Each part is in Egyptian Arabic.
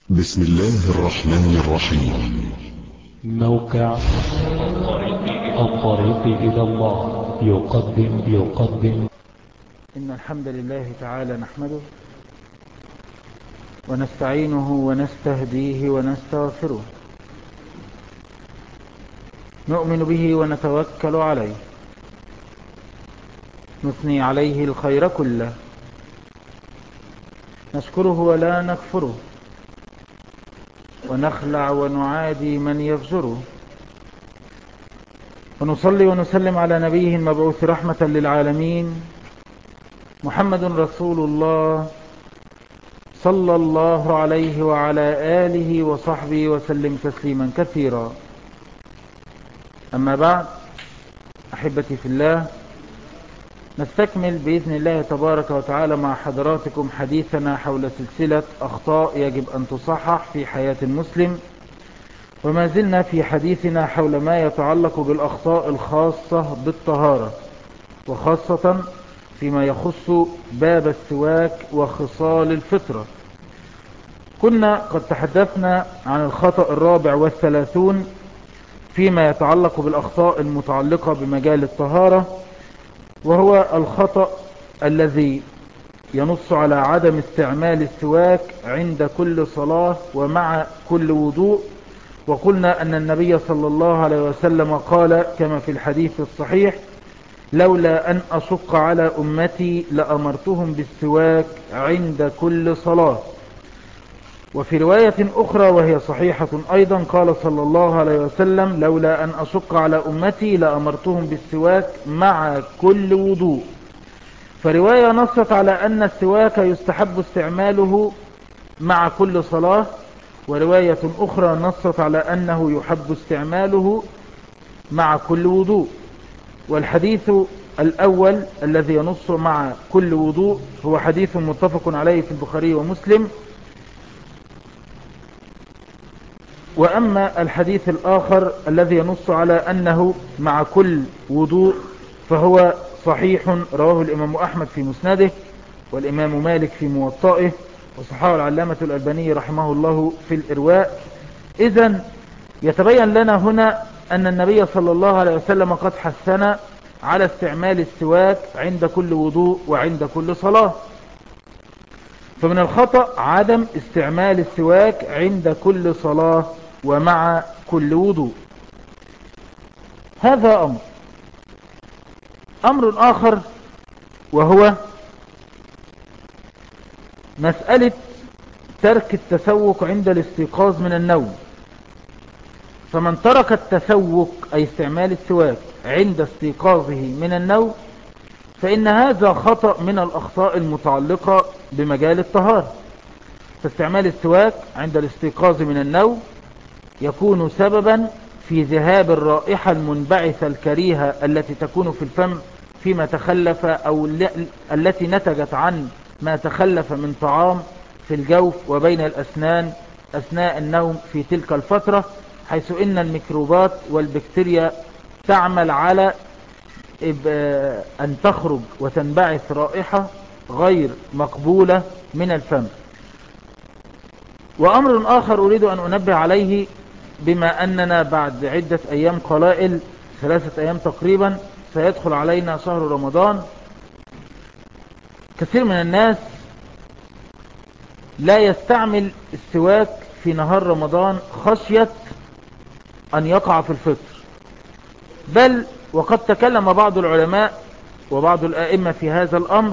بسم الله الرحمن الرحيم موقع الطريق إلى الله يقدم يقدم إن الحمد لله تعالى نحمده ونستعينه ونستهديه ونستغفره نؤمن به ونتوكل عليه نثني عليه الخير كله نشكره ولا نكفره ونخلع ونعادي من يفجره ونصلي ونسلم على نبيه المبعوث رحمة للعالمين محمد رسول الله صلى الله عليه وعلى آله وصحبه وسلم تسليما كثيرا أما بعد أحبتي في الله نستكمل بإذن الله تبارك وتعالى مع حضراتكم حديثنا حول سلسلة أخطاء يجب أن تصحح في حياة المسلم وما زلنا في حديثنا حول ما يتعلق بالأخطاء الخاصة بالطهارة وخاصة فيما يخص باب السواك وخصال الفطرة كنا قد تحدثنا عن الخطأ الرابع والثلاثون فيما يتعلق بالأخطاء المتعلقة بمجال الطهارة وهو الخطأ الذي ينص على عدم استعمال السواك عند كل صلاة ومع كل وضوء وقلنا أن النبي صلى الله عليه وسلم قال كما في الحديث الصحيح لولا أن أشق على أمتي لأمرتهم بالسواك عند كل صلاة وفي رواية أخرى وهي صحيحة أيضا قال صلى الله عليه وسلم لولا أن أشق على أمتي لأمرتهم بالسواك مع كل وضوء فرواية نصت على أن السواك يستحب استعماله مع كل صلاة ورواية أخرى نصت على أنه يحب استعماله مع كل وضوء والحديث الأول الذي ينص مع كل وضوء هو حديث متفق عليه في البخاري ومسلم وأما الحديث الآخر الذي ينص على أنه مع كل وضوء فهو صحيح رواه الإمام أحمد في مسنده والإمام مالك في موطائه وصحاه العلامة الألباني رحمه الله في الإرواء إذا يتبين لنا هنا أن النبي صلى الله عليه وسلم قد حسن على استعمال السواك عند كل وضوء وعند كل صلاة فمن الخطأ عدم استعمال السواك عند كل صلاة ومع كل وضوء هذا أمر أمر آخر وهو مسألة ترك التسوق عند الاستيقاظ من النوم فمن ترك التسوق أي استعمال السواك عند استيقاظه من النوم فإن هذا خطأ من الأخطاء المتعلقة بمجال الطهارة فاستعمال السواك عند الاستيقاظ من النوم يكون سببا في ذهاب الرائحة المنبعثة الكريهة التي تكون في الفم فيما تخلف أو التي نتجت عن ما تخلف من طعام في الجوف وبين الأسنان أثناء النوم في تلك الفترة حيث إن الميكروبات والبكتيريا تعمل على أن تخرج وتنبعث رائحة غير مقبولة من الفم وأمر آخر أريد أن أنبه عليه بما أننا بعد عدة أيام قلائل ثلاثة أيام تقريبا سيدخل علينا شهر رمضان كثير من الناس لا يستعمل السواك في نهار رمضان خشية أن يقع في الفطر بل وقد تكلم بعض العلماء وبعض الآئمة في هذا الأمر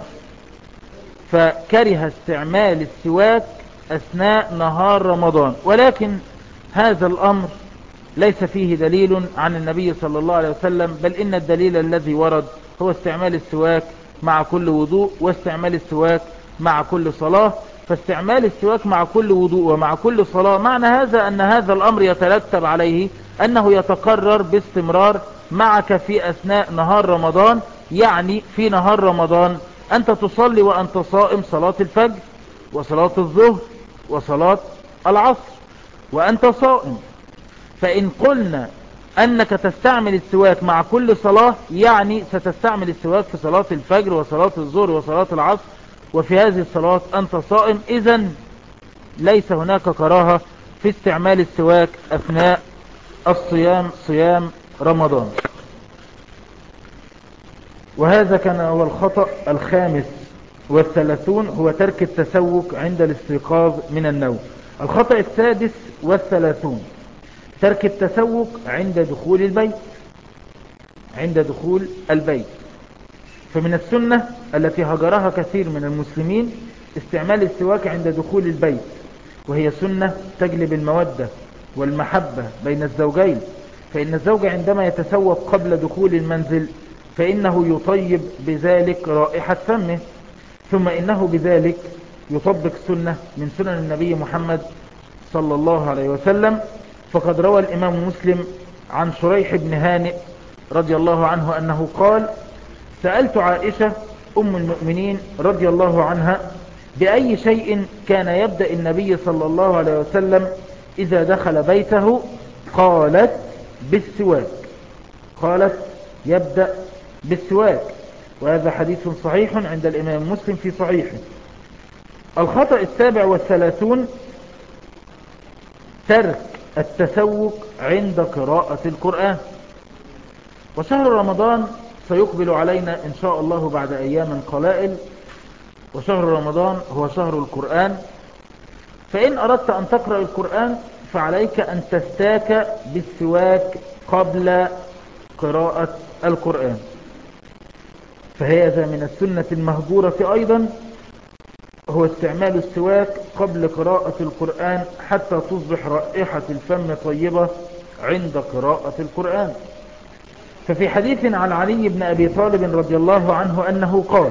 فكره استعمال السواك أثناء نهار رمضان ولكن هذا الأمر ليس فيه دليل عن النبي صلى الله عليه وسلم بل إن الدليل الذي ورد هو استعمال السواك مع كل وضوء واستعمال السواك مع كل صلاة فاستعمال السواك مع كل وضوء ومع كل صلاة معنى هذا أن هذا الأمر يترتب عليه أنه يتكرر باستمرار معك في أثناء نهار رمضان يعني في نهار رمضان أنت تصلي وأنت صائم صلاة الفجر وصلاة الظهر وصلاة العصر وأنت صائم فإن قلنا أنك تستعمل السواك مع كل صلاة يعني ستستعمل السواك في صلاة الفجر وصلاة الظهر وصلاة العصر وفي هذه الصلاة أنت صائم إذا ليس هناك كراهة في استعمال السواك أثناء الصيام صيام رمضان وهذا كان هو الخطأ الخامس والثلاثون هو ترك التسوك عند الاستيقاظ من النوم الخطأ السادس والثلاثون ترك التسوك عند دخول البيت عند دخول البيت فمن السنة التي هجرها كثير من المسلمين استعمال السواك عند دخول البيت وهي سنة تجلب المودة والمحبة بين الزوجين فإن الزوج عندما يتسوق قبل دخول المنزل فإنه يطيب بذلك رائحة فمه ثم إنه بذلك يطبق سنة من سنن النبي محمد صلى الله عليه وسلم فقد روى الإمام مسلم عن شريح بن هانئ رضي الله عنه أنه قال سألت عائشة أم المؤمنين رضي الله عنها بأي شيء كان يبدأ النبي صلى الله عليه وسلم إذا دخل بيته قالت بالسواك قالت يبدأ بالسواك وهذا حديث صحيح عند الإمام مسلم في صحيحه الخطأ السابع والثلاثون ترك التسوق عند قراءة القرآن وشهر رمضان سيقبل علينا إن شاء الله بعد أيام قلائل وشهر رمضان هو شهر القرآن فإن أردت أن تقرأ القرآن فعليك أن تستاك بالسواك قبل قراءة القرآن فهذا من السنة المهجورة أيضا هو استعمال السواك قبل قراءة القرآن حتى تصبح رائحة الفم طيبة عند قراءة القرآن ففي حديث عن علي بن أبي طالب رضي الله عنه أنه قال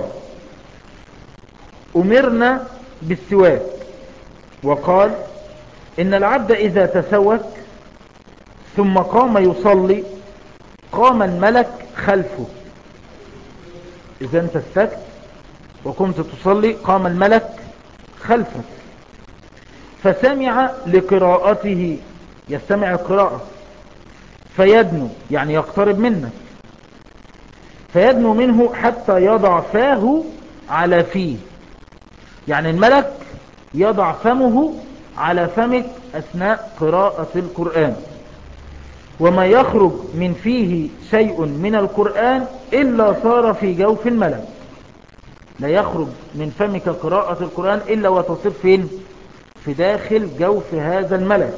أمرنا بالسواك وقال إن العبد إذا تسوك ثم قام يصلي قام الملك خلفه إذا أنت استكت وقمت تصلي قام الملك خلفك فسمع لقراءته يستمع القراءة فيدنو يعني يقترب منك فيدنو منه حتى يضع فاه على فيه يعني الملك يضع فمه على فمك أثناء قراءة القرآن وما يخرج من فيه شيء من القرآن إلا صار في جوف الملك لا يخرج من فمك قراءة القرآن إلا وتصير فين في داخل جوف هذا الملك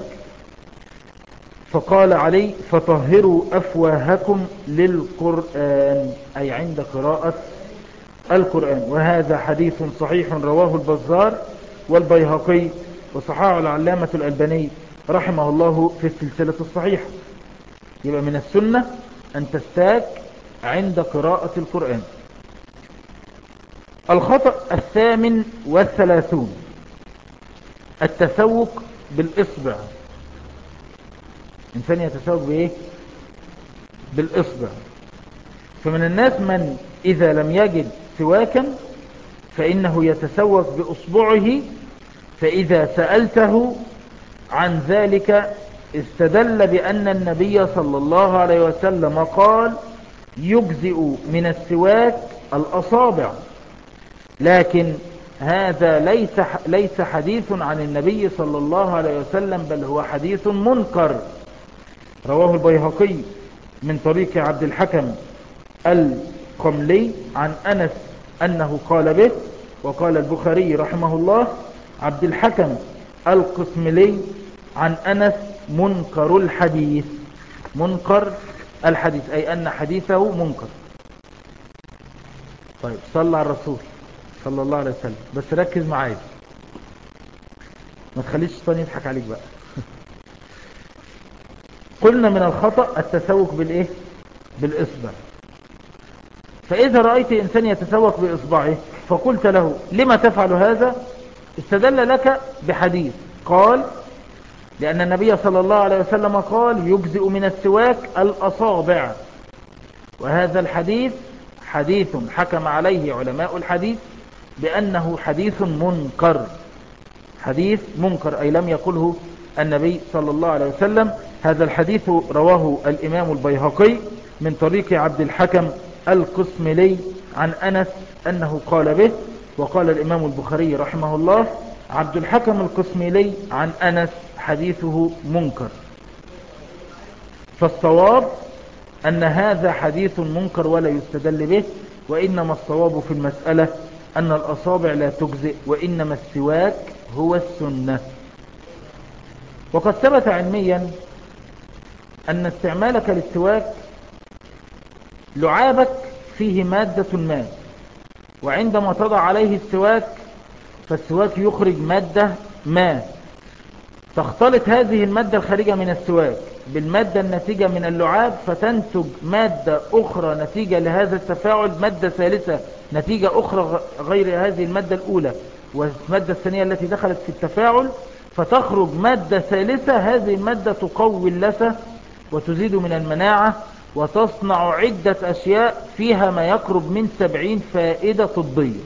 فقال علي فطهروا أفواهكم للقرآن أي عند قراءة القرآن وهذا حديث صحيح رواه البزار والبيهقي وصححه العلامة الألباني رحمه الله في السلسلة الصحيحة يبقى من السنة أن تستاك عند قراءة القرآن الخطأ الثامن والثلاثون التسوق بالإصبع إنسان يتسوق بإيه بالإصبع فمن الناس من إذا لم يجد سواكا فإنه يتسوق بأصبعه فإذا سألته عن ذلك استدل بأن النبي صلى الله عليه وسلم قال يجزئ من السواك الأصابع لكن هذا ليس ليس حديث عن النبي صلى الله عليه وسلم بل هو حديث منكر رواه البيهقي من طريق عبد الحكم القملي عن أنس أنه قال به وقال البخاري رحمه الله عبد الحكم القسملي عن أنس منكر الحديث منكر الحديث أي أن حديثه منكر طيب صلى على الرسول صلى الله عليه وسلم بس ركز معايا ما تخليش الشيطان يضحك عليك بقى قلنا من الخطأ التسوق بالايه بالاصبع فاذا رأيت انسان يتسوق باصبعه فقلت له لما تفعل هذا استدل لك بحديث قال لأن النبي صلى الله عليه وسلم قال يجزئ من السواك الأصابع وهذا الحديث حديث حكم عليه علماء الحديث بأنه حديث منكر حديث منكر أي لم يقله النبي صلى الله عليه وسلم هذا الحديث رواه الإمام البيهقي من طريق عبد الحكم القسملي عن أنس أنه قال به وقال الإمام البخاري رحمه الله عبد الحكم القسميلي عن أنس حديثه منكر فالصواب أن هذا حديث منكر ولا يستدل به وإنما الصواب في المسألة أن الأصابع لا تجزئ وإنما السواك هو السنة وقد ثبت علميا أن استعمالك للسواك لعابك فيه مادة ما وعندما تضع عليه السواك فالسواك يخرج مادة ما تختلط هذه المادة الخارجة من السواك بالمادة الناتجة من اللعاب فتنتج مادة أخرى نتيجة لهذا التفاعل مادة ثالثة نتيجة أخرى غير هذه المادة الأولى والمادة الثانية التي دخلت في التفاعل فتخرج مادة ثالثة هذه المادة تقوي اللثة وتزيد من المناعة وتصنع عدة أشياء فيها ما يقرب من سبعين فائدة طبية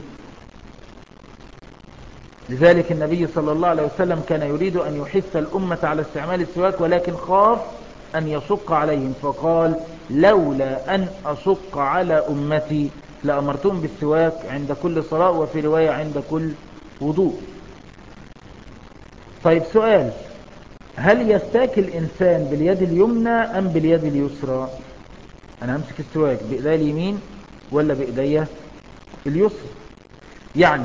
لذلك النبي صلى الله عليه وسلم كان يريد أن يحث الأمة على استعمال السواك ولكن خاف أن يشق عليهم فقال لولا أن أشق على أمتي لأمرتهم بالسواك عند كل صلاة وفي رواية عند كل وضوء طيب سؤال هل يستاك الإنسان باليد اليمنى أم باليد اليسرى أنا همسك السواك بإيدي اليمين ولا بإيدي اليسرى يعني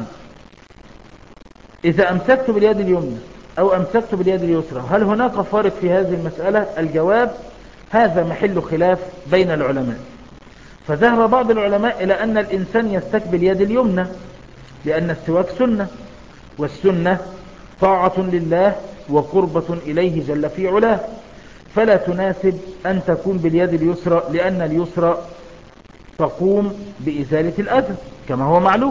إذا أمسكت باليد اليمنى أو أمسكت باليد اليسرى هل هناك فارق في هذه المسألة الجواب هذا محل خلاف بين العلماء فذهب بعض العلماء إلى أن الإنسان يستك باليد اليمنى لأن السواك سنة والسنة طاعة لله وقربة إليه جل في علاه فلا تناسب أن تكون باليد اليسرى لأن اليسرى تقوم بإزالة الأذى كما هو معلوم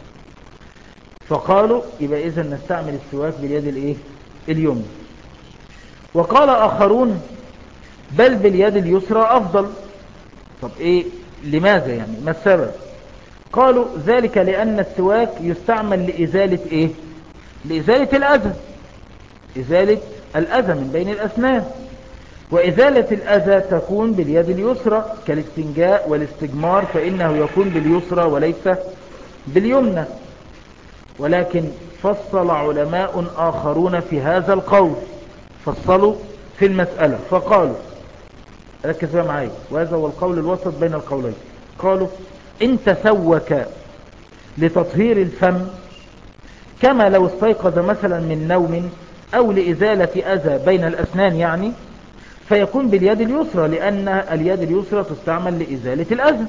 فقالوا يبقى إذا نستعمل السواك باليد الإيه؟ اليمنى وقال آخرون بل باليد اليسرى أفضل طب إيه لماذا يعني ما السبب قالوا ذلك لأن السواك يستعمل لإزالة إيه لإزالة الأذى إزالة الأذى من بين الأسنان وإزالة الأذى تكون باليد اليسرى كالاستنجاء والاستجمار فإنه يكون باليسرى وليس باليمنى ولكن فصل علماء آخرون في هذا القول فصلوا في المسألة فقالوا ركز بقى معايا وهذا هو القول الوسط بين القولين قالوا إن تسوك لتطهير الفم كما لو استيقظ مثلا من نوم أو لإزالة أذى بين الأسنان يعني فيكون باليد اليسرى لأن اليد اليسرى تستعمل لإزالة الأذى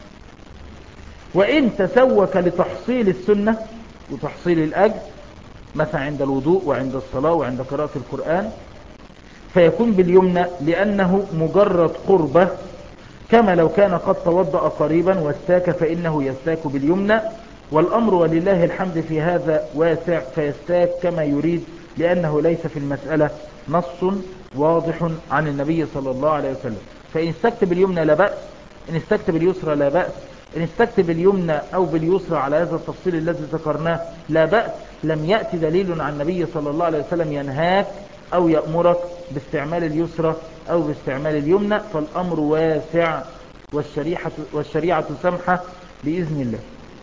وإن تسوك لتحصيل السنة وتحصيل الأجر مثلا عند الوضوء وعند الصلاة وعند قراءة القرآن فيكون باليمنى لأنه مجرد قربة كما لو كان قد توضأ قريبا واستاك فإنه يستاك باليمنى والأمر ولله الحمد في هذا واسع فيستاك كما يريد لأنه ليس في المسألة نص واضح عن النبي صلى الله عليه وسلم فإن استكت باليمنى لا بأس إن استكت باليسرى لا بأس إن استكت باليمنى أو باليسرى على هذا التفصيل الذي ذكرناه لا بأس لم يأتي دليل عن النبي صلى الله عليه وسلم ينهاك أو يأمرك باستعمال اليسرى أو باستعمال اليمنى فالأمر واسع والشريعة, والشريعة سمحة بإذن الله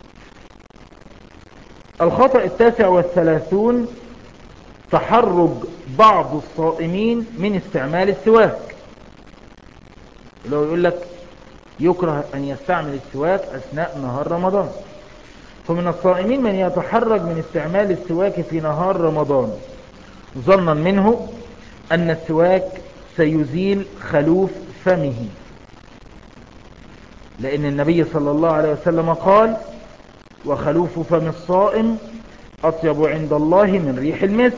الخطأ التاسع والثلاثون تحرج بعض الصائمين من استعمال السواك لو يقول لك يكره أن يستعمل السواك أثناء نهار رمضان فمن الصائمين من يتحرج من استعمال السواك في نهار رمضان ظنا منه أن السواك سيزيل خلوف فمه لأن النبي صلى الله عليه وسلم قال وخلوف فم الصائم أطيب عند الله من ريح المسك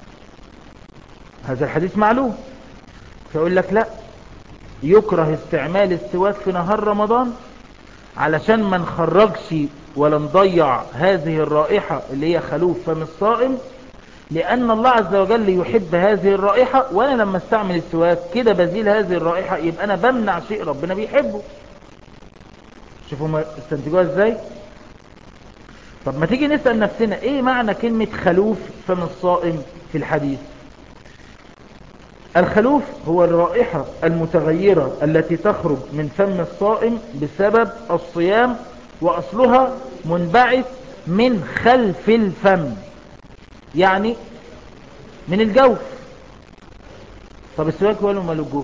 هذا الحديث معلوم فيقول لك لا يكره استعمال السواك في نهار رمضان علشان ما نخرجش ولا نضيع هذه الرائحة اللي هي خلوف فم الصائم لأن الله عز وجل يحب هذه الرائحة وأنا لما استعمل السواك كده بزيل هذه الرائحة يبقى أنا بمنع شيء ربنا بيحبه شوفوا ما استنتجوها ازاي طب ما تيجي نسأل نفسنا ايه معنى كلمة خلوف فم الصائم في الحديث الخلوف هو الرائحة المتغيرة التي تخرج من فم الصائم بسبب الصيام وأصلها منبعث من خلف الفم يعني من الجوف طب السواك هو ماله الجوف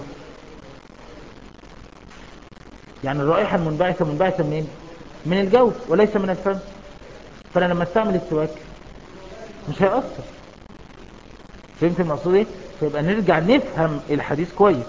يعني الرائحة المنبعثة منبعثة منين من الجوف وليس من الفم فانا لما استعمل السواك مش هيأثر فهمت المقصود ايه فيبقى نرجع نفهم الحديث كويس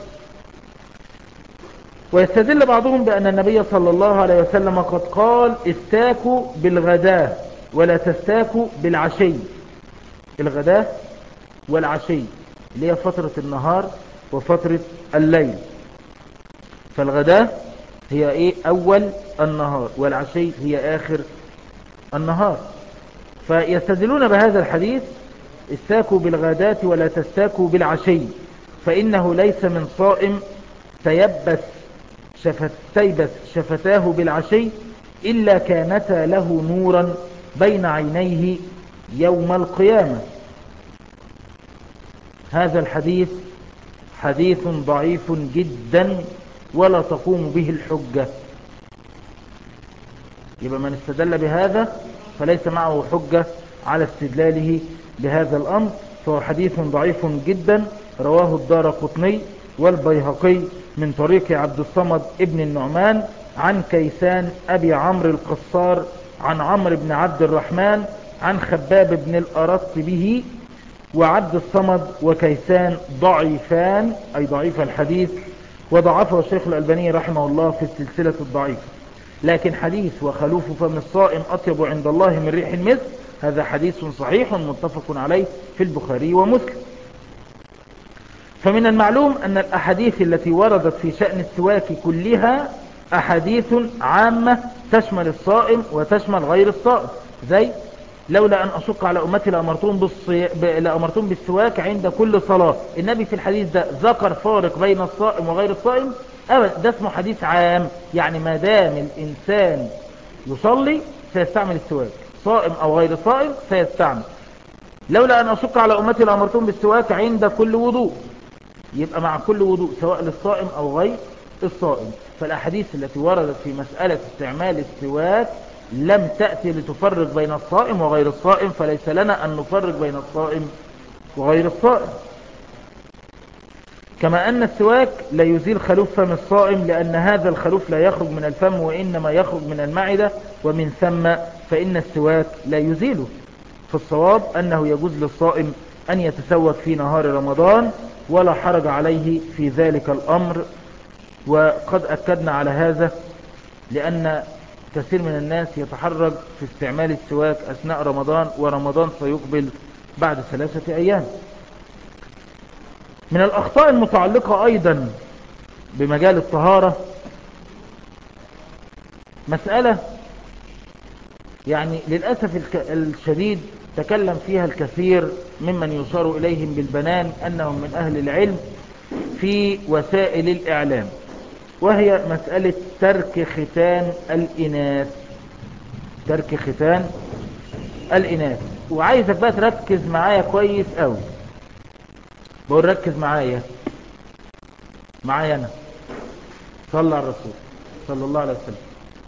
ويستدل بعضهم بأن النبي صلى الله عليه وسلم قد قال استاكوا بالغداة ولا تستاكوا بالعشي الغداة والعشي اللي هي فترة النهار وفترة الليل فالغداة هي ايه اول النهار والعشي هي اخر النهار فيستدلون بهذا الحديث استاكوا بالغداة ولا تستاكوا بالعشي فإنه ليس من صائم تيبس شفت تيبس شفتاه بالعشي إلا كانتا له نورا بين عينيه يوم القيامة هذا الحديث حديث ضعيف جدا ولا تقوم به الحجة يبقى من استدل بهذا فليس معه حجة على استدلاله بهذا الأمر فهو حديث ضعيف جدا رواه الدار قطني والبيهقي من طريق عبد الصمد ابن النعمان عن كيسان أبي عمرو القصار عن عمرو بن عبد الرحمن عن خباب بن الأرط به وعبد الصمد وكيسان ضعيفان أي ضعيف الحديث وضعفه الشيخ الألباني رحمه الله في السلسلة الضعيفة لكن حديث وخلوف فم الصائم أطيب عند الله من ريح المسك هذا حديث صحيح متفق عليه في البخاري ومسلم فمن المعلوم أن الأحاديث التي وردت في شأن السواك كلها أحاديث عامة تشمل الصائم وتشمل غير الصائم زي لولا أن أشق على أمتي لأمرتهم, بالصي... لأمرتهم بالسواك عند كل صلاة النبي في الحديث ده ذكر فارق بين الصائم وغير الصائم أبدا ده اسمه حديث عام يعني ما دام الإنسان يصلي سيستعمل السواك صائم أو غير صائم سيستعمل لولا أن أشق على أمتي لأمرتهم بالسواك عند كل وضوء يبقى مع كل وضوء سواء للصائم أو غير الصائم فالأحاديث التي وردت في مسألة استعمال السواك لم تأتي لتفرق بين الصائم وغير الصائم فليس لنا أن نفرق بين الصائم وغير الصائم كما أن السواك لا يزيل خلوف فم الصائم لأن هذا الخلوف لا يخرج من الفم وإنما يخرج من المعدة ومن ثم فإن السواك لا يزيله فالصواب أنه يجوز للصائم أن يتسوك في نهار رمضان ولا حرج عليه في ذلك الأمر وقد أكدنا على هذا لأن كثير من الناس يتحرج في استعمال السواك أثناء رمضان ورمضان سيقبل بعد ثلاثة أيام من الأخطاء المتعلقة أيضا بمجال الطهارة مسألة يعني للأسف الشديد تكلم فيها الكثير ممن يشار إليهم بالبنان أنهم من أهل العلم في وسائل الإعلام وهي مسألة ترك ختان الإناث ترك ختان الإناث وعايزك بقى تركز معايا كويس قوي بقول ركز معايا معايا أنا صلى على الرسول صلى الله عليه وسلم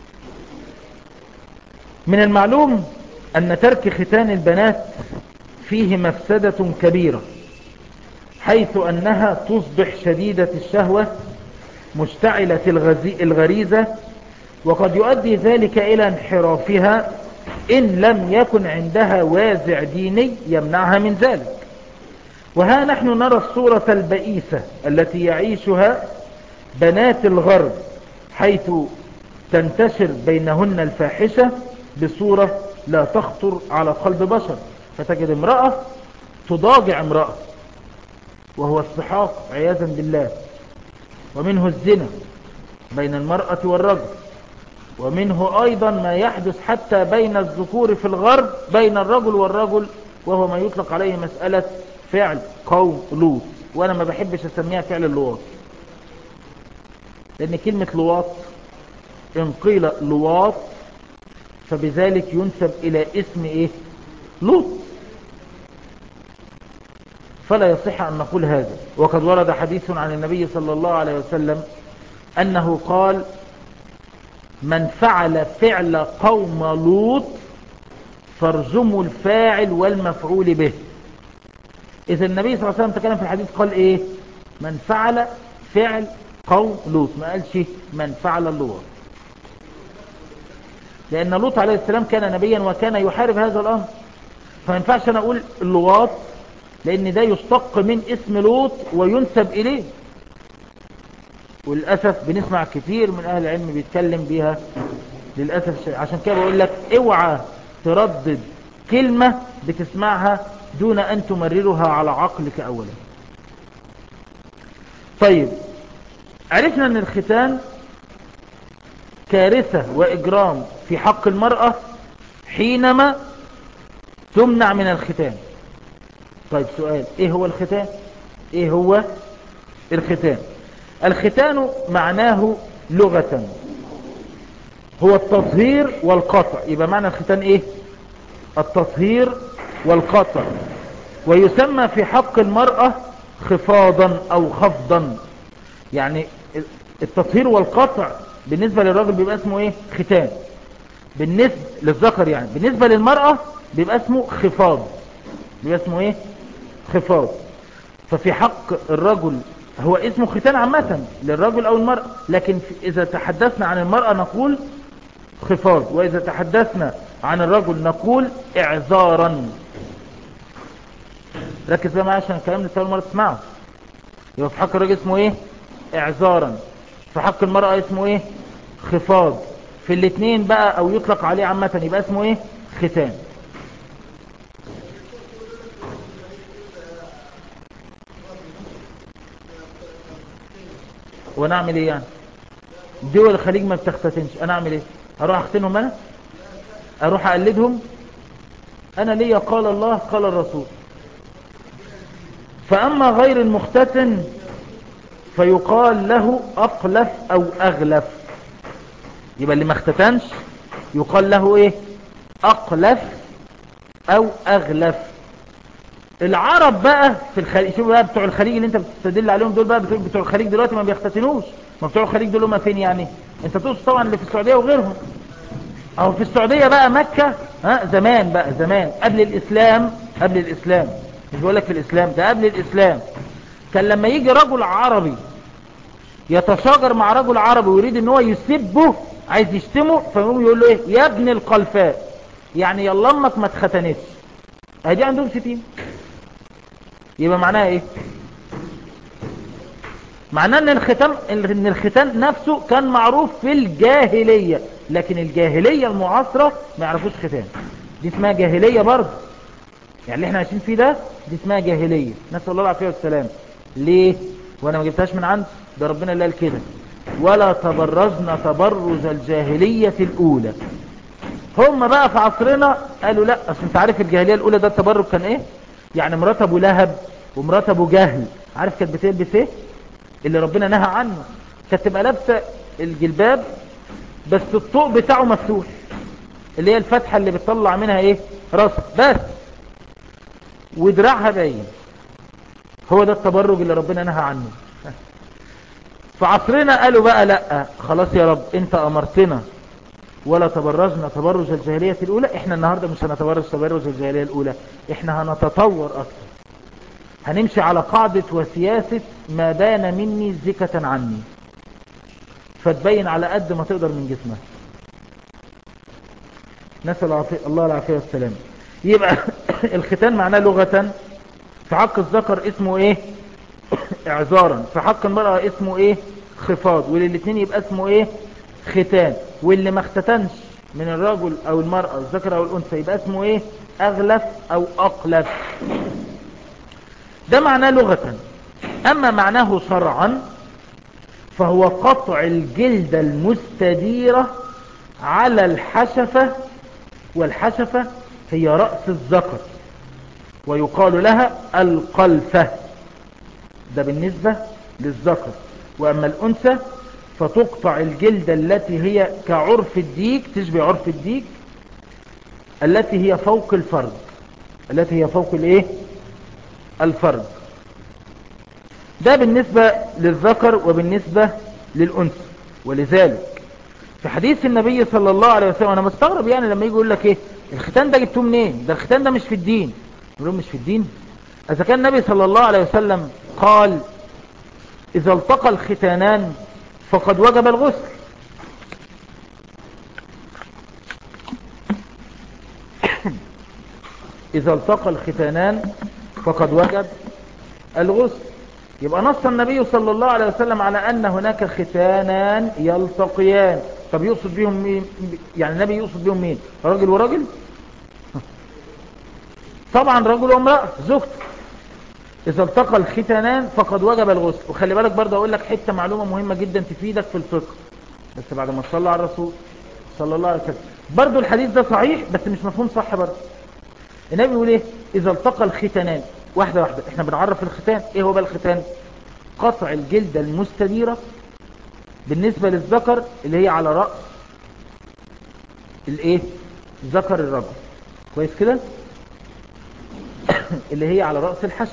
من المعلوم أن ترك ختان البنات فيه مفسدة كبيرة حيث أنها تصبح شديدة الشهوة مشتعلة الغريزة وقد يؤدي ذلك إلى انحرافها إن لم يكن عندها وازع ديني يمنعها من ذلك وها نحن نرى الصورة البئيسة التي يعيشها بنات الغرب حيث تنتشر بينهن الفاحشة بصورة لا تخطر على قلب بشر فتجد امرأة تضاجع امرأة وهو الصحاق عياذا بالله ومنه الزنا بين المرأة والرجل ومنه أيضا ما يحدث حتى بين الذكور في الغرب بين الرجل والرجل وهو ما يطلق عليه مسألة فعل قوم لوط وأنا ما بحبش أسميها فعل اللواط لأن كلمة لواط إن قيل لواط فبذلك ينسب إلى اسم إيه لوط فلا يصح أن نقول هذا وقد ورد حديث عن النبي صلى الله عليه وسلم أنه قال من فعل فعل قوم لوط فارجموا الفاعل والمفعول به إذا النبي صلى الله عليه وسلم تكلم في الحديث قال إيه من فعل فعل قوم لوط ما قالش من فعل اللواط لأن لوط عليه السلام كان نبيا وكان يحارب هذا الأمر فما ينفعش أنا أقول اللواط لأن ده يشتق من اسم لوط وينسب إليه وللأسف بنسمع كتير من أهل العلم بيتكلم بيها للأسف عشان كده بقول لك اوعى تردد كلمة بتسمعها دون أن تمررها على عقلك أولا طيب عرفنا أن الختان كارثة وإجرام في حق المرأة حينما تمنع من الختان طيب سؤال ايه هو الختان ايه هو الختان الختان معناه لغة هو التطهير والقطع يبقى معنى الختان ايه التطهير والقطع ويسمى في حق المرأة خفاضا او خفضا يعني التطهير والقطع بالنسبة للراجل بيبقى اسمه ايه ختان بالنسبة للذكر يعني بالنسبة للمرأة بيبقى اسمه خفاض بيبقى اسمه ايه خفاض ففي حق الرجل هو اسمه ختان عامة للرجل او المرأة لكن اذا تحدثنا عن المرأة نقول خفاض واذا تحدثنا عن الرجل نقول اعذارا ركز بقى معايا عشان الكلام اللي اول مرة تسمعه يبقى في حق الرجل اسمه ايه اعذارا في حق المرأة اسمه ايه خفاض في الاثنين بقى او يطلق عليه عامة يبقى اسمه ايه ختان وانا اعمل ايه يعني دول الخليج ما بتختتنش انا اعمل ايه اروح اختنهم انا اروح اقلدهم انا ليا قال الله قال الرسول فاما غير المختتن فيقال له اقلف او اغلف يبقى اللي ما اختتنش يقال له ايه اقلف او اغلف العرب بقى في الخليج شوفوا بقى بتوع الخليج اللي انت بتستدل عليهم دول بقى بتوع الخليج دلوقتي ما بيختتنوش ما بتوع الخليج دول هم فين يعني انت تقصد طبعا اللي في السعودية وغيرهم او في السعودية بقى مكة ها زمان بقى زمان قبل الاسلام قبل الاسلام مش بقول لك في الاسلام ده قبل الاسلام كان لما يجي رجل عربي يتشاجر مع رجل عربي ويريد ان هو يسبه عايز يشتمه فيقوم يقول له ايه يا ابن القلفاء يعني يلا امك ما اتختنتش ادي عندهم شتيمه يبقى معناها ايه معناه ان الختان ان الختان نفسه كان معروف في الجاهلية لكن الجاهلية المعاصرة ما يعرفوش ختان دي اسمها جاهلية برضه يعني اللي احنا عايشين فيه ده دي اسمها جاهلية نسأل الله العافية والسلام ليه وانا ما جبتهاش من عند ده ربنا اللي قال كده ولا تبرزنا تبرز الجاهلية الاولى هم بقى في عصرنا قالوا لا اصل انت عارف الجاهلية الاولى ده التبرج كان ايه يعني مرات ابو لهب ومرات ابو جهل عارف كانت بتلبس ايه اللي ربنا نهى عنه كانت تبقى لابسه الجلباب بس الطوق بتاعه مفتوح اللي هي الفتحة اللي بتطلع منها ايه راسها بس ودراعها باين هو ده التبرج اللي ربنا نهى عنه في عصرنا قالوا بقى لا خلاص يا رب انت امرتنا ولا تبرزنا تبرج الجاهلية الاولى احنا النهاردة مش هنتبرج تبرج الجاهلية الاولى احنا هنتطور اكتر هنمشي على قاعدة وسياسة ما بان مني زكة عني فتبين على قد ما تقدر من جسمها نسأل الله العافية والسلام يبقى الختان معناه لغة في حق الذكر اسمه ايه اعذارا في حق المرأة اسمه ايه خفاض وللاثنين يبقى اسمه ايه ختان واللي ما اختتنش من الرجل او المرأة الذكر او الانثى يبقى اسمه ايه اغلف او اقلف ده معناه لغة اما معناه شرعا فهو قطع الجلد المستديرة على الحشفة والحشفة هي رأس الذكر ويقال لها القلفة ده بالنسبة للذكر وأما الأنثى فتقطع الجلد التي هي كعرف الديك تشبه عرف الديك التي هي فوق الفرج التي هي فوق الايه الفرج ده بالنسبة للذكر وبالنسبة للأنثى ولذلك في حديث النبي صلى الله عليه وسلم انا مستغرب يعني لما يجي يقول لك ايه الختان ده جبتوه منين ده الختان ده مش في الدين نقول لهم مش في الدين اذا كان النبي صلى الله عليه وسلم قال اذا التقى الختانان فقد وجب الغسل إذا التقى الختانان فقد وجب الغسل يبقى نص النبي صلى الله عليه وسلم على أن هناك ختانان يلتقيان طب يقصد بهم مين يعني النبي يقصد بهم مين راجل وراجل طبعا رجل وامرأة زوجته إذا التقى الختانان فقد وجب الغسل وخلي بالك برضه أقول لك حتة معلومة مهمة جدا تفيدك في الفقه بس بعد ما تصلى على الرسول صلى الله عليه وسلم برضه الحديث ده صحيح بس مش مفهوم صح برضه النبي يقول ايه اذا التقى الختانان واحدة واحدة احنا بنعرف الختان ايه هو بقى الختان قطع الجلدة المستديرة بالنسبة للذكر اللي هي على رأس الايه ذكر الرجل كويس كده اللي هي على رأس الحشر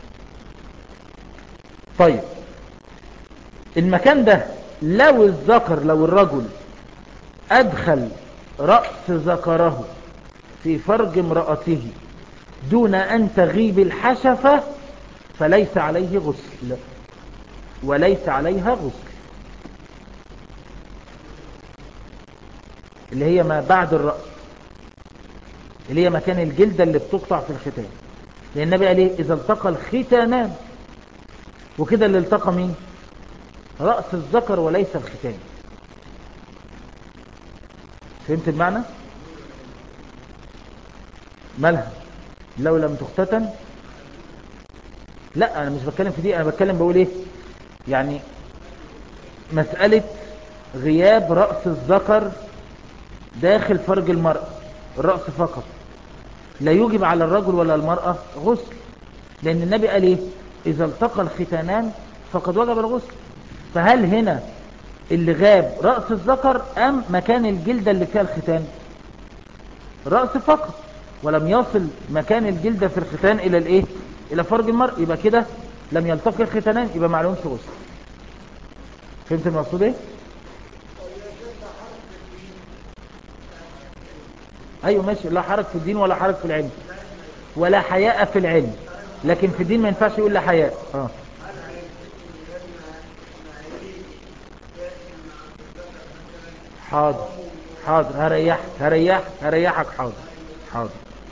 طيب المكان ده لو الذكر لو الرجل ادخل رأس ذكره في فرج امرأته دون أن تغيب الحشفة فليس عليه غسل وليس عليها غسل اللي هي ما بعد الرأس اللي هي مكان الجلدة اللي بتقطع في الختان لأن النبي قال ايه إذا التقى الختانان وكده اللي التقى مين رأس الذكر وليس الختان فهمت المعنى مالها لو لم تختتن لا انا مش بتكلم في دي انا بتكلم بقول ايه يعني مسألة غياب رأس الذكر داخل فرج المرأة الرأس فقط لا يوجب على الرجل ولا المرأة غسل لأن النبي قال ايه إذا التقى الختانان فقد وجب الغسل فهل هنا اللي غاب رأس الذكر أم مكان الجلدة اللي فيها الختان رأس فقط ولم يصل مكان الجلدة في الختان إلى الإيه إلى فرج المرء يبقى كده لم يلتقي الختانان يبقى معلوم في غسل فهمت المقصود ايه ايوه ماشي لا حرج في الدين ولا حرج في العلم ولا حياء في العلم لكن في الدين ما ينفعش يقول لا حياء اه حاضر حاضر هريحك هريحك هريحك حاضر حاضر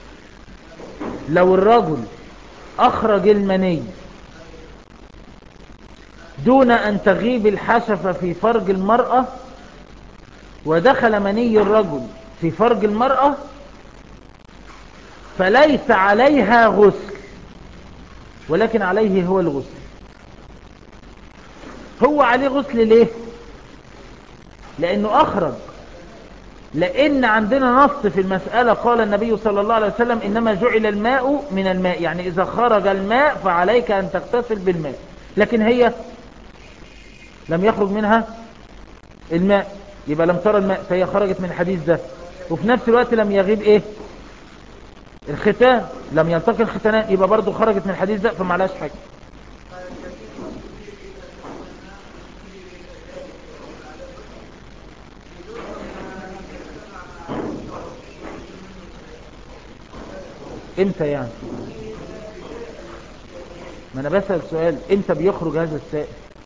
لو الرجل اخرج المني دون ان تغيب الحشفة في فرج المرأة ودخل مني الرجل في فرج المرأة فليس عليها غسل ولكن عليه هو الغسل هو عليه غسل ليه لانه اخرج لان عندنا نص في المسألة قال النبي صلى الله عليه وسلم انما جعل الماء من الماء يعني اذا خرج الماء فعليك ان تغتسل بالماء لكن هي لم يخرج منها الماء يبقى لم ترى الماء فهي خرجت من الحديث ده وفي نفس الوقت لم يغيب ايه الختان لم يلتقي الختانان يبقى برضو خرجت من الحديث ده فمعلاش حاجة امتى يعني ما انا بسأل سؤال امتى بيخرج هذا السائل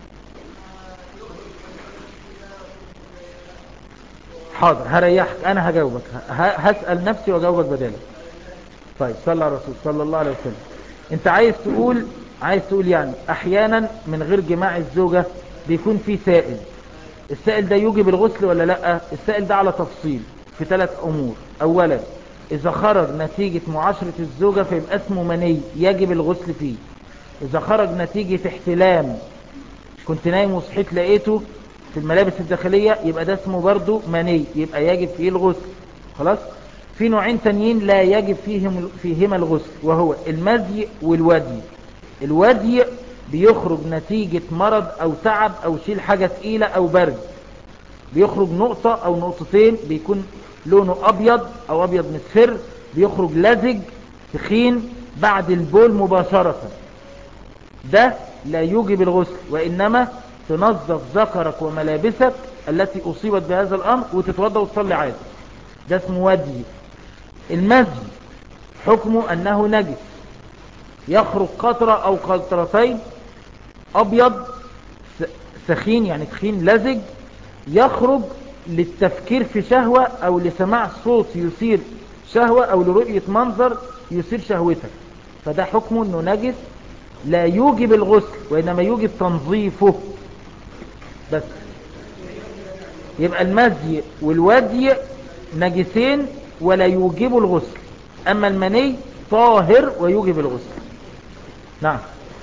حاضر هريحك انا هجاوبك هسأل نفسي واجاوبك بدالك طيب صلى على الرسول صلى الله عليه وسلم انت عايز تقول عايز تقول يعني احيانا من غير جماع الزوجة بيكون في سائل السائل ده يوجب الغسل ولا لا السائل ده على تفصيل في ثلاث امور اولا اذا خرج نتيجة معاشرة الزوجة فيبقى اسمه مني يجب الغسل فيه اذا خرج نتيجة احتلام كنت نايم وصحيت لقيته في الملابس الداخلية يبقى ده اسمه برضو مني يبقى يجب فيه الغسل خلاص في نوعين تانيين لا يجب فيهم فيهما الغسل وهو المزي والودي الودي بيخرج نتيجة مرض او تعب او شيل حاجة تقيلة او برد بيخرج نقطة او نقطتين بيكون لونه ابيض او ابيض مصفر بيخرج لزج تخين بعد البول مباشرة ده لا يوجب الغسل وانما تنظف ذكرك وملابسك التي اصيبت بهذا الامر وتتوضى وتصلي عادي ده اسمه ودي المزي حكمه أنه نجس يخرج قطرة أو قطرتين أبيض سخين يعني تخين لزج يخرج للتفكير في شهوة أو لسماع صوت يثير شهوة أو لرؤية منظر يثير شهوتك فده حكمه أنه نجس لا يوجب الغسل وإنما يوجب تنظيفه بس يبقى المزي والودي نجسين ولا يوجب الغسل أما المني طاهر ويوجب الغسل نعم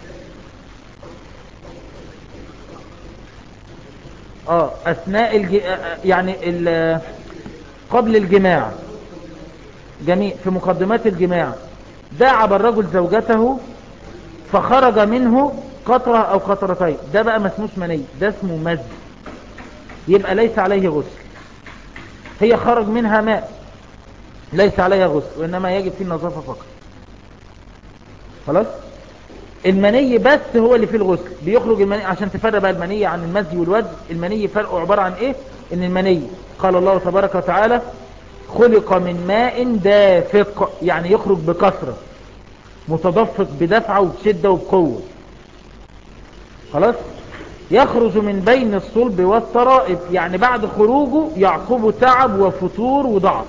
اه اثناء الج... يعني ال... قبل الجماع جميع في مقدمات الجماع داعب الرجل زوجته فخرج منه قطرة او قطرتين ده بقى ما اسموش مني ده اسمه مز يبقى ليس عليه غسل هي خرج منها ماء ليس عليها غسل وانما يجب فيه النظافة فقط خلاص المني بس هو اللي فيه الغسل بيخرج المني عشان تفرق بقى المني عن المزي والود المني فرقه عبارة عن ايه ان المني قال الله تبارك وتعالى خلق من ماء دافق يعني يخرج بكثرة متدفق بدفعة وبشدة وبقوة خلاص يخرج من بين الصلب والترائب يعني بعد خروجه يعقبه تعب وفتور وضعف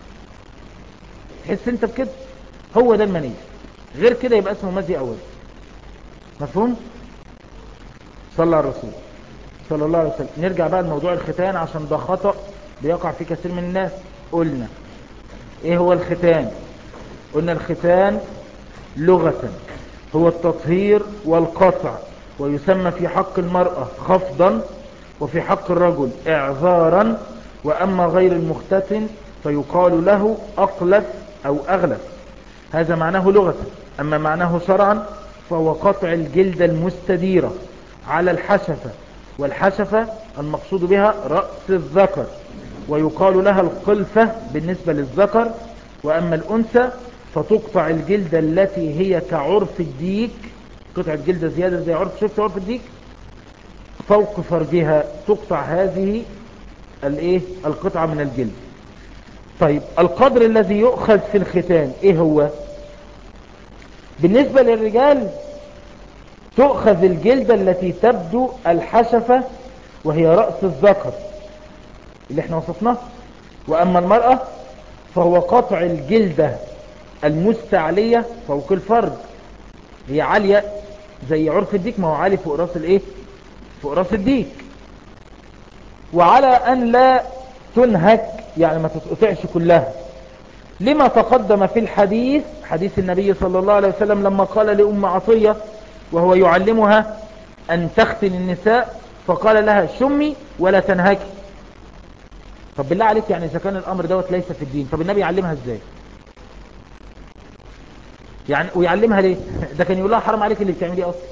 تحس انت بكده هو ده المني غير كده يبقى اسمه مزي اول مفهوم صلى على الرسول صلى الله عليه وسلم نرجع بقى لموضوع الختان عشان ده خطأ بيقع فيه كثير من الناس قلنا ايه هو الختان قلنا الختان لغة هو التطهير والقطع ويسمى في حق المرأة خفضا وفي حق الرجل اعذارا واما غير المختتن فيقال له اقلف او اغلف هذا معناه لغة اما معناه شرعا فهو قطع الجلدة المستديرة على الحشفة والحشفة المقصود بها رأس الذكر ويقال لها القلفة بالنسبة للذكر وأما الأنثى فتقطع الجلدة التي هي كعرف الديك قطعة جلدة زيادة زي عرف شفت عرف الديك فوق فرجها تقطع هذه الايه القطعة من الجلد طيب القدر الذي يؤخذ في الختان ايه هو بالنسبة للرجال تؤخذ الجلدة التي تبدو الحشفة وهي رأس الذكر اللي احنا وصفناه وأما المرأة فهو قطع الجلدة المستعلية فوق الفرد هي عالية زي عرف الديك ما هو عالي فوق راس الايه فوق راس الديك وعلى ان لا تنهك يعني ما تتقطعش كلها لما تقدم في الحديث حديث النبي صلى الله عليه وسلم لما قال لأم عطية وهو يعلمها أن تختن النساء فقال لها شمي ولا تنهكي طب بالله عليك يعني إذا كان الأمر دوت ليس في الدين طب النبي يعلمها إزاي يعني ويعلمها ليه ده كان يقول لها حرام عليك اللي بتعمليه أصلا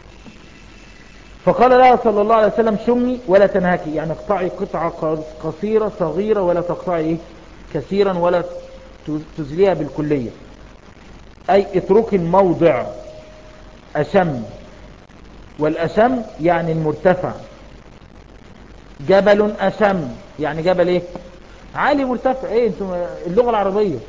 فقال لها صلى الله عليه وسلم شمي ولا تنهكي يعني اقطعي قطعة قصيرة صغيرة ولا تقطعي ايه كثيرا ولا تزليها بالكلية أي اترك الموضع أشم والأشم يعني المرتفع جبل أشم يعني جبل ايه عالي مرتفع ايه انتم اللغة العربية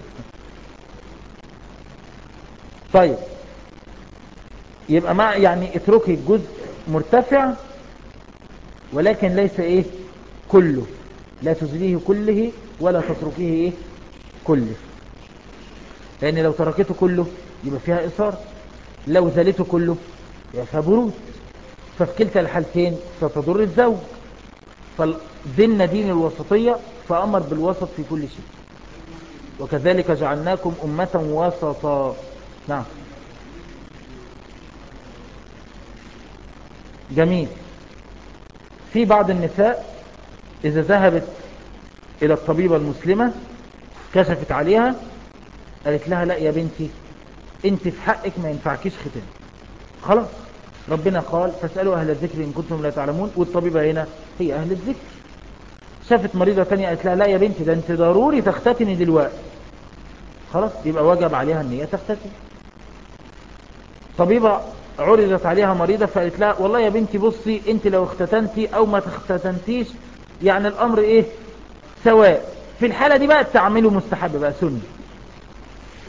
طيب يبقى مع يعني اتركي الجزء مرتفع ولكن ليس ايه كله لا تزليه كله ولا تتركيه ايه كله لان لو تركته كله يبقى فيها اثار لو زلته كله يبقى فيها برود ففي كلتا الحالتين ستضر الزوج فديننا دين الوسطية فأمر بالوسط في كل شيء وكذلك جعلناكم أمة وسطا نعم جميل في بعض النساء إذا ذهبت إلى الطبيبة المسلمة كشفت عليها قالت لها لا يا بنتي انت في حقك ما ينفعكيش ختان خلاص ربنا قال فاسألوا أهل الذكر إن كنتم لا تعلمون والطبيبة هنا هي أهل الذكر شافت مريضة تانية قالت لها لا يا بنتي ده انت ضروري تختتني دلوقتي خلاص يبقى وجب عليها ان هي تختتن طبيبة عرضت عليها مريضة فقالت لها والله يا بنتي بصي انت لو اختتنتي او ما تختتنتيش يعني الامر ايه سواء في الحالة دي بقى تعمله مستحب بقى سنة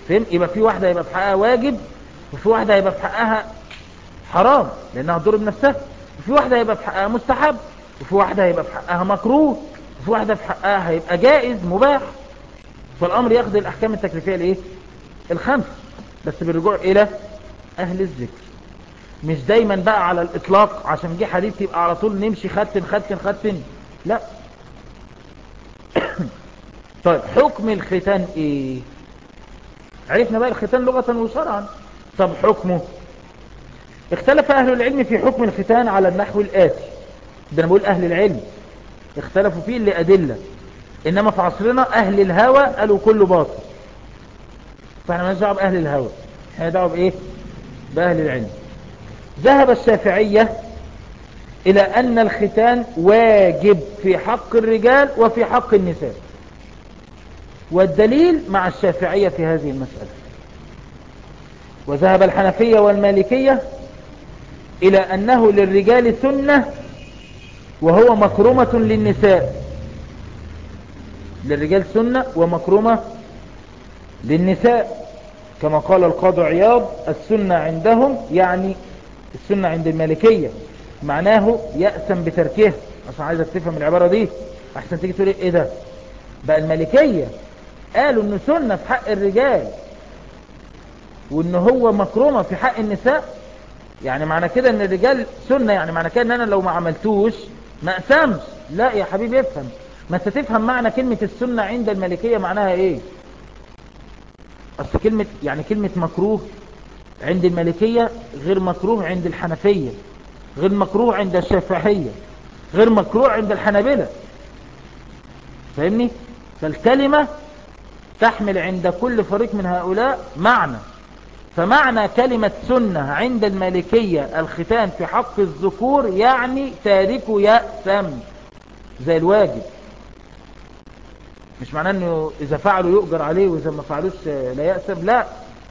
فهم يبقى في واحدة يبقى في حقها واجب وفي واحدة يبقى في حقها حرام لانها تضرب نفسها وفي واحدة يبقى في حقها مستحب وفي واحدة يبقى في حقها مكروه وفي واحدة في حقها هيبقى جائز مباح فالامر ياخد الاحكام التكليفية الايه الخمس بس بالرجوع الى اهل الذكر مش دايما بقى على الاطلاق عشان جه حديث يبقى على طول نمشي ختن ختن ختن لا طيب حكم الختان ايه عرفنا بقى الختان لغة وشرعا طب حكمه اختلف اهل العلم في حكم الختان على النحو الاتي ده انا بقول اهل العلم اختلفوا فيه لأدلة انما في عصرنا اهل الهوى قالوا كله باطل فاحنا ما دعوه باهل الهوى احنا دعوه بايه باهل العلم ذهب الشافعية الى ان الختان واجب في حق الرجال وفي حق النساء والدليل مع الشافعية في هذه المسألة وذهب الحنفية والمالكية إلى أنه للرجال سنة وهو مكرمة للنساء للرجال سنة ومكرمة للنساء كما قال القاضي عياض السنة عندهم يعني السنة عند المالكية معناه يأسم بتركه عشان عايزك تفهم العبارة دي أحسن تيجي تقول ايه ده بقى المالكية قالوا انه سنة في حق الرجال وان هو مكرمة في حق النساء يعني معنى كده ان الرجال سنة يعني معنى كده ان انا لو ما عملتوش ما اقسمش لا يا حبيبي افهم ما انت تفهم معنى كلمة السنة عند الملكية معناها ايه اصل كلمة يعني كلمة مكروه عند الملكية غير مكروه عند الحنفية غير مكروه عند الشافعية غير مكروه عند الحنابلة فاهمني فالكلمة تحمل عند كل فريق من هؤلاء معنى فمعنى كلمة سنة عند المالكية الختان في حق الذكور يعني تاركه يأثم زي الواجب مش معناه انه اذا فعلوا يؤجر عليه واذا ما فعلوش لا يأثم لا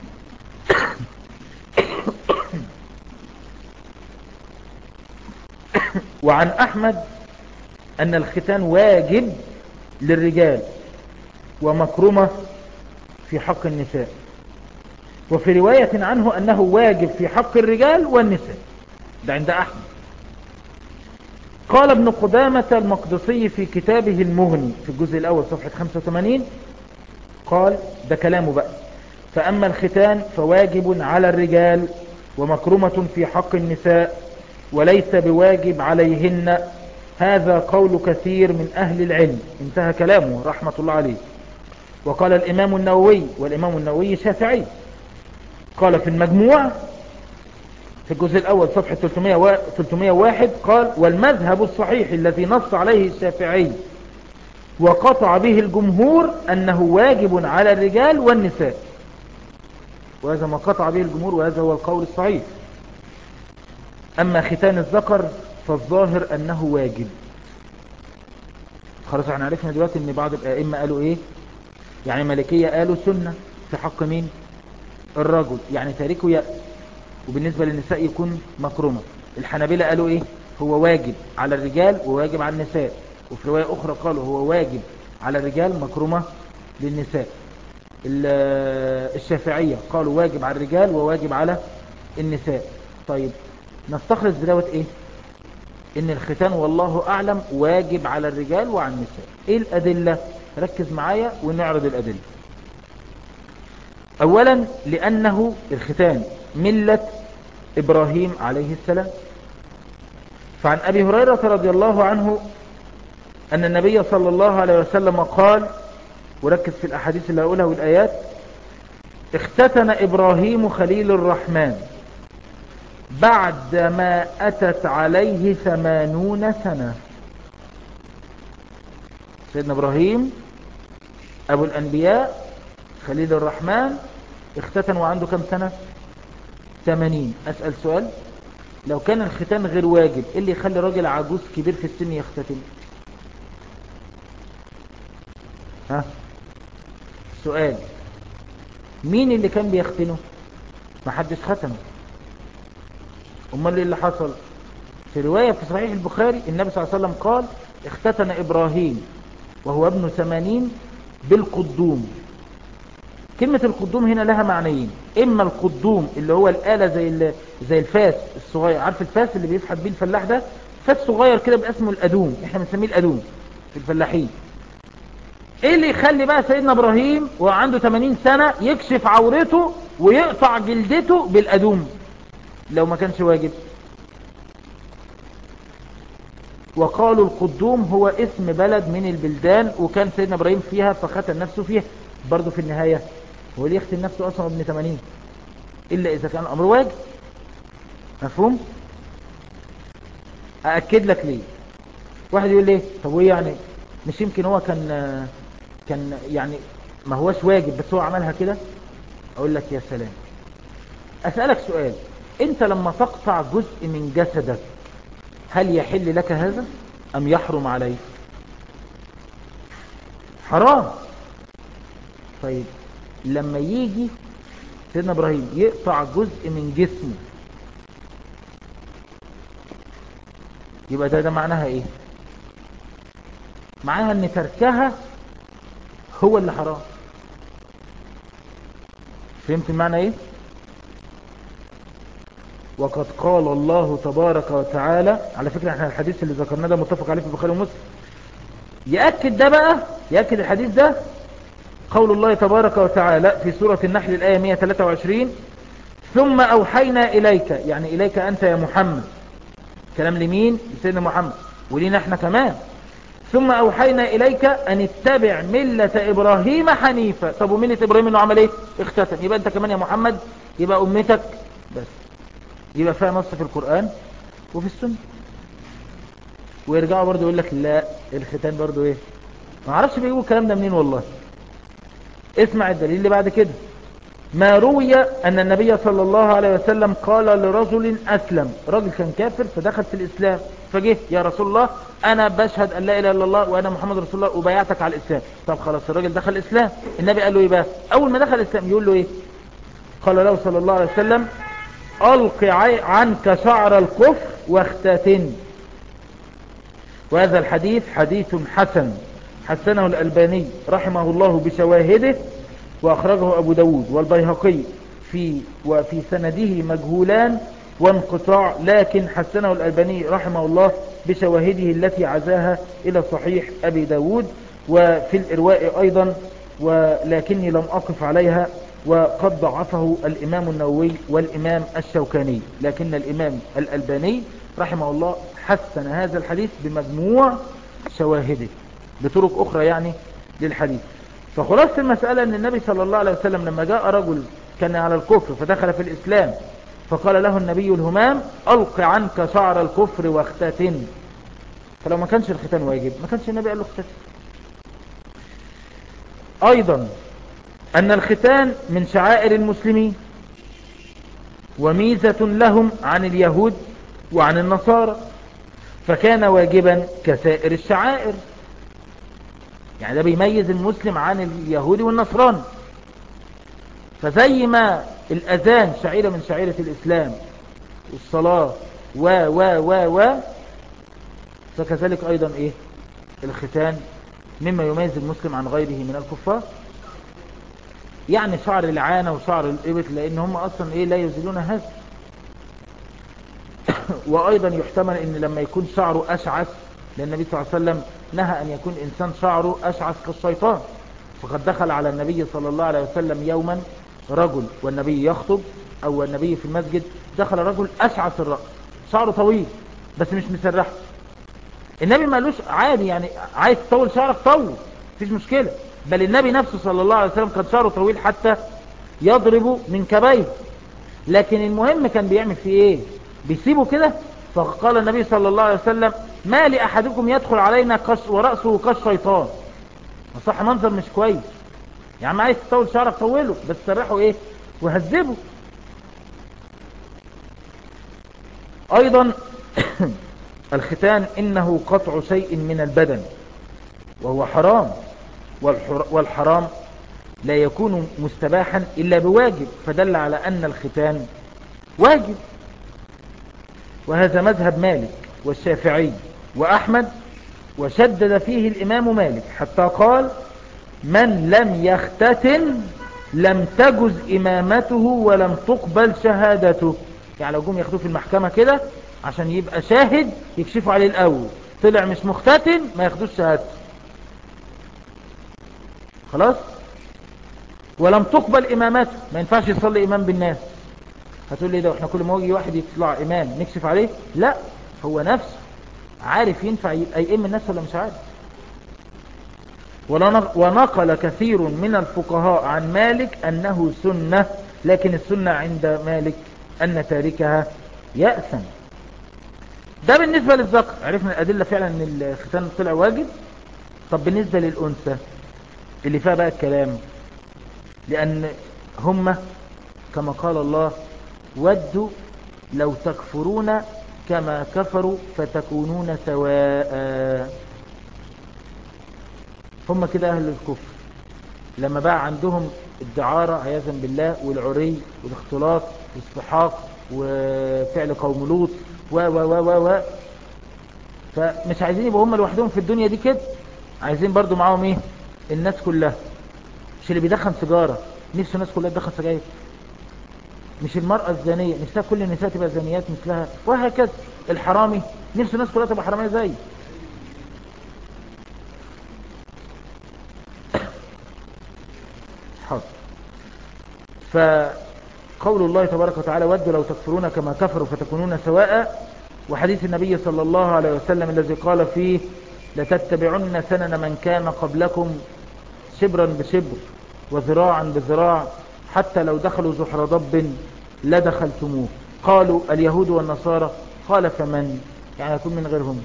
وعن احمد ان الختان واجب للرجال ومكرمة في حق النساء وفي رواية عنه أنه واجب في حق الرجال والنساء ده عند أحمد قال ابن قدامة المقدسي في كتابه المغني في الجزء الأول صفحة 85 قال ده كلامه بقى فأما الختان فواجب على الرجال ومكرمة في حق النساء وليس بواجب عليهن هذا قول كثير من أهل العلم انتهى كلامه رحمة الله عليه وقال الإمام النووي والإمام النووي شافعي قال في المجموع في الجزء الأول صفحة 301 قال والمذهب الصحيح الذي نص عليه الشافعي وقطع به الجمهور أنه واجب على الرجال والنساء وهذا ما قطع به الجمهور وهذا هو القول الصحيح أما ختان الذكر فالظاهر أنه واجب خلاص احنا عرفنا دلوقتي ان بعض الائمه قالوا ايه يعني ملكية قالوا سنة في حق مين الرجل يعني تاركه يأس وبالنسبة للنساء يكون مكرمة الحنابلة قالوا ايه هو واجب على الرجال وواجب على النساء وفي رواية اخرى قالوا هو واجب على الرجال مكرمة للنساء الشافعية قالوا واجب على الرجال وواجب على النساء طيب نستخرج بداوة ايه ان الختان والله اعلم واجب على الرجال وعلى النساء ايه الادلة ركز معايا ونعرض الادلة اولا لانه الختان ملة ابراهيم عليه السلام فعن ابي هريرة رضي الله عنه ان النبي صلى الله عليه وسلم قال وركز في الاحاديث اللي هقولها والايات اختتن ابراهيم خليل الرحمن بعدما أتت عليه ثمانون سنة سيدنا إبراهيم أبو الأنبياء خليل الرحمن اختتن وعنده كم سنة ثمانين أسأل سؤال لو كان الختان غير واجب إيه اللي يخلي راجل عجوز كبير في السن يختتن ها سؤال مين اللي كان بيختنه محدش ختنه امال ايه اللي حصل في رواية في صحيح البخاري النبي صلى الله عليه وسلم قال اختتن ابراهيم وهو ابن ثمانين بالقدوم كلمة القدوم هنا لها معنيين اما القدوم اللي هو الآلة زي زي الفاس الصغير عارف الفاس اللي بيفحت بيه الفلاح ده فاس صغير كده باسمه الأدوم احنا بنسميه الأدوم في الفلاحين ايه اللي يخلي بقى سيدنا ابراهيم وعنده 80 سنة يكشف عورته ويقطع جلدته بالأدوم لو ما كانش واجب وقالوا القدوم هو اسم بلد من البلدان وكان سيدنا ابراهيم فيها فختن نفسه فيها برضه في النهاية هو ليه يختن نفسه اصلا ابن 80 الا اذا كان الامر واجب مفهوم ااكد لك ليه واحد يقول ليه طب وايه يعني مش يمكن هو كان كان يعني ما هوش واجب بس هو عملها كده اقول لك يا سلام اسألك سؤال انت لما تقطع جزء من جسدك هل يحل لك هذا ام يحرم عليك حرام طيب لما يجي سيدنا ابراهيم يقطع جزء من جسمه يبقى ده ده معناها ايه معناها ان تركها هو اللي حرام فهمت المعنى ايه وقد قال الله تبارك وتعالى على فكرة احنا الحديث اللي ذكرناه ده متفق عليه في البخاري ومسلم يأكد ده بقى يأكد الحديث ده قول الله تبارك وتعالى في سورة النحل الآية 123 ثم أوحينا إليك يعني إليك أنت يا محمد كلام لمين لسيدنا محمد ولينا احنا كمان ثم أوحينا إليك أن اتبع ملة إبراهيم حنيفة طب وملة إبراهيم إنه عمل إيه اختتم يبقى أنت كمان يا محمد يبقى أمتك بس يبقى فيها نص في القرآن وفي السنة ويرجعوا برضو يقول لك لا الختان برضو ايه ما اعرفش بيجيبوا الكلام ده منين والله اسمع الدليل اللي بعد كده ما روي أن النبي صلى الله عليه وسلم قال لرجل أسلم رجل كان كافر فدخل في الإسلام فجه يا رسول الله أنا بشهد أن لا إله إلا الله وأنا محمد رسول الله وبايعتك على الإسلام طب خلاص الراجل دخل الإسلام النبي قال له إيه بقى أول ما دخل الإسلام يقول له إيه قال له صلى الله عليه وسلم ألق عنك شعر الكفر واختتن وهذا الحديث حديث حسن حسنه الألباني رحمه الله بشواهده وأخرجه أبو داود والبيهقي في وفي سنده مجهولان وانقطاع لكن حسنه الألباني رحمه الله بشواهده التي عزاها إلى صحيح أبي داود وفي الإرواء أيضا ولكني لم أقف عليها وقد ضعفه الإمام النووي والإمام الشوكاني لكن الإمام الألباني رحمه الله حسن هذا الحديث بمجموع شواهده بطرق أخرى يعني للحديث فخلاصة المسألة أن النبي صلى الله عليه وسلم لما جاء رجل كان على الكفر فدخل في الإسلام فقال له النبي الهمام ألق عنك شعر الكفر واختتن فلو ما كانش الختان واجب ما كانش النبي قال له اختتن أيضا أن الختان من شعائر المسلمين وميزة لهم عن اليهود وعن النصارى فكان واجبا كسائر الشعائر يعني ده بيميز المسلم عن اليهودي والنصراني فزي ما الأذان شعيرة من شعيرة الإسلام والصلاة و و و و فكذلك أيضا إيه الختان مما يميز المسلم عن غيره من الكفار يعني شعر العانة وشعر الإبط لأن هم أصلا إيه لا يزيلون هذا وأيضا يحتمل أن لما يكون شعره أشعث لأن النبي صلى الله عليه وسلم نهى أن يكون إنسان شعره أشعث كالشيطان فقد دخل على النبي صلى الله عليه وسلم يوما رجل والنبي يخطب أو النبي في المسجد دخل رجل أشعث الرأس شعره طويل بس مش مسرح النبي ما قالوش عادي يعني عايز تطول شعرك طول مفيش مشكلة بل النبي نفسه صلى الله عليه وسلم كان شعره طويل حتى يضرب من كبيه لكن المهم كان بيعمل فيه ايه بيسيبه كده فقال النبي صلى الله عليه وسلم ما لأحدكم يدخل علينا قش ورأسه كالشيطان صح منظر مش كويس يا عم عايز تطول شعرك طوله بس سرحه ايه وهذبه ايضا الختان انه قطع شيء من البدن وهو حرام والحرام لا يكون مستباحا إلا بواجب فدل على أن الختان واجب وهذا مذهب مالك والشافعي وأحمد وشدد فيه الإمام مالك حتى قال من لم يختتن لم تجز إمامته ولم تقبل شهادته يعني لو جم ياخدوه في المحكمة كده عشان يبقى شاهد يكشفوا عليه الأول طلع مش مختتن ما ياخدوش شهادته خلاص ولم تقبل إمامته ما ينفعش يصلي إمام بالناس هتقول لي ده احنا كل ما يجي واحد يطلع إمام نكشف عليه لا هو نفسه عارف ينفع يبقى يئم الناس ولا مش عارف ونقل كثير من الفقهاء عن مالك أنه سنة لكن السنة عند مالك أن تاركها يأثم ده بالنسبة للذكر عرفنا الأدلة فعلا أن الختان طلع واجب طب بالنسبة للأنثى اللي فيها بقى الكلام لأن هم كما قال الله ودوا لو تكفرون كما كفروا فتكونون سواء هم كده أهل الكفر لما بقى عندهم الدعارة عياذا بالله والعري والاختلاط والصحاق وفعل قوم لوط و و و و و فمش عايزين يبقوا هم لوحدهم في الدنيا دي كده عايزين برضو معاهم ايه الناس كلها مش اللي بيدخن سيجارة نفسه الناس كلها تدخن سجاير مش المرأة الزانية نفسها كل النساء تبقى زانيات مثلها وهكذا الحرامي نفسه الناس كلها تبقى حرامية زي حاضر فقول الله تبارك وتعالى ودوا لو تكفرون كما كفروا فتكونون سواء وحديث النبي صلى الله عليه وسلم الذي قال فيه لتتبعن سنن من كان قبلكم شبرا بشبر وذراعا بذراع حتى لو دخلوا زحر ضب لدخلتموه قالوا اليهود والنصارى قال فمن يعني يكون من غيرهم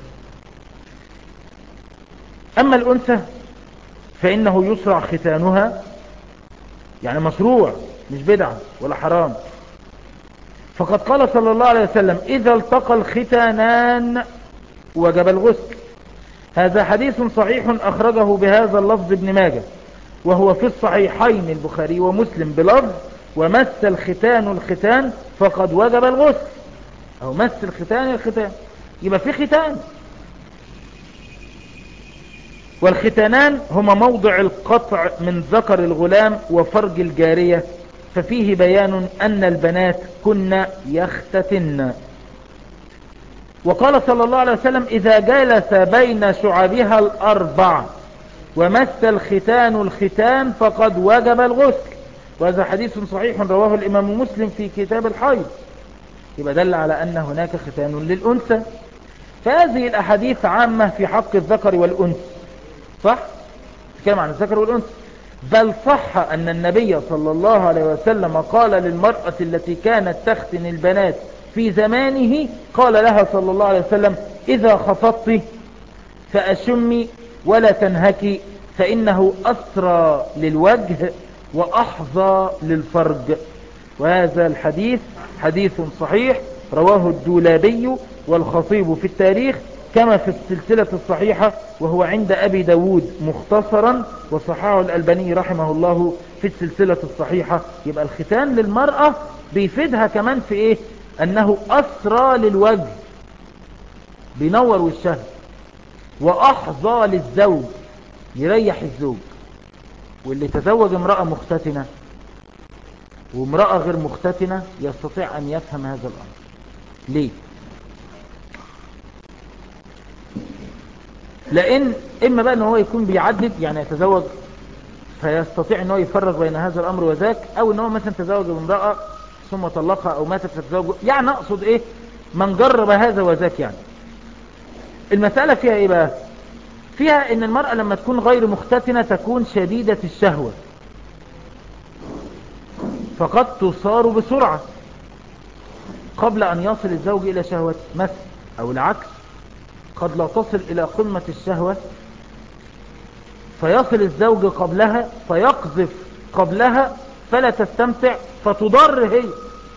أما الأنثى فإنه يسرع ختانها يعني مشروع مش بدعة ولا حرام فقد قال صلى الله عليه وسلم إذا التقى الختانان وجب الغسل هذا حديث صحيح أخرجه بهذا اللفظ ابن ماجه وهو في الصحيحين البخاري ومسلم بلفظ ومس الختان الختان فقد وجب الغسل أو مس الختان الختان يبقى في ختان والختانان هما موضع القطع من ذكر الغلام وفرج الجارية ففيه بيان أن البنات كن يختتن وقال صلى الله عليه وسلم إذا جلس بين شعبها الأربع ومس الختان الختان فقد وجب الغسل وهذا حديث صحيح رواه الإمام مسلم في كتاب الحيض يبقى دل على أن هناك ختان للأنثى فهذه الأحاديث عامة في حق الذكر والأنثى صح؟ تكلم عن الذكر والأنثى بل صح أن النبي صلى الله عليه وسلم قال للمرأة التي كانت تختن البنات في زمانه قال لها صلى الله عليه وسلم إذا خفضت فأشمي ولا تنهكي فإنه أسرى للوجه وأحظى للفرج وهذا الحديث حديث صحيح رواه الدولابي والخطيب في التاريخ كما في السلسلة الصحيحة وهو عند أبي داود مختصرا وصححه الألباني رحمه الله في السلسلة الصحيحة يبقى الختان للمرأة بيفيدها كمان في إيه أنه أسرى للوجه بينور وشها وأحظى للزوج يريح الزوج واللي تزوج امرأة مختتنة وامرأة غير مختتنة يستطيع أن يفهم هذا الأمر ليه لأن إما بقى أنه هو يكون بيعدد يعني يتزوج فيستطيع أنه يفرق بين هذا الأمر وذاك أو أنه مثلا تزوج امرأة ثم طلقها أو ماتت فتزوج يعني أقصد إيه من جرب هذا وذاك يعني المسألة فيها إيه بقى فيها ان المرأة لما تكون غير مختتنة تكون شديدة الشهوة فقد تصار بسرعة قبل ان يصل الزوج الى شهوة مثل او العكس قد لا تصل الى قمة الشهوة فيصل الزوج قبلها فيقذف قبلها فلا تستمتع فتضر هي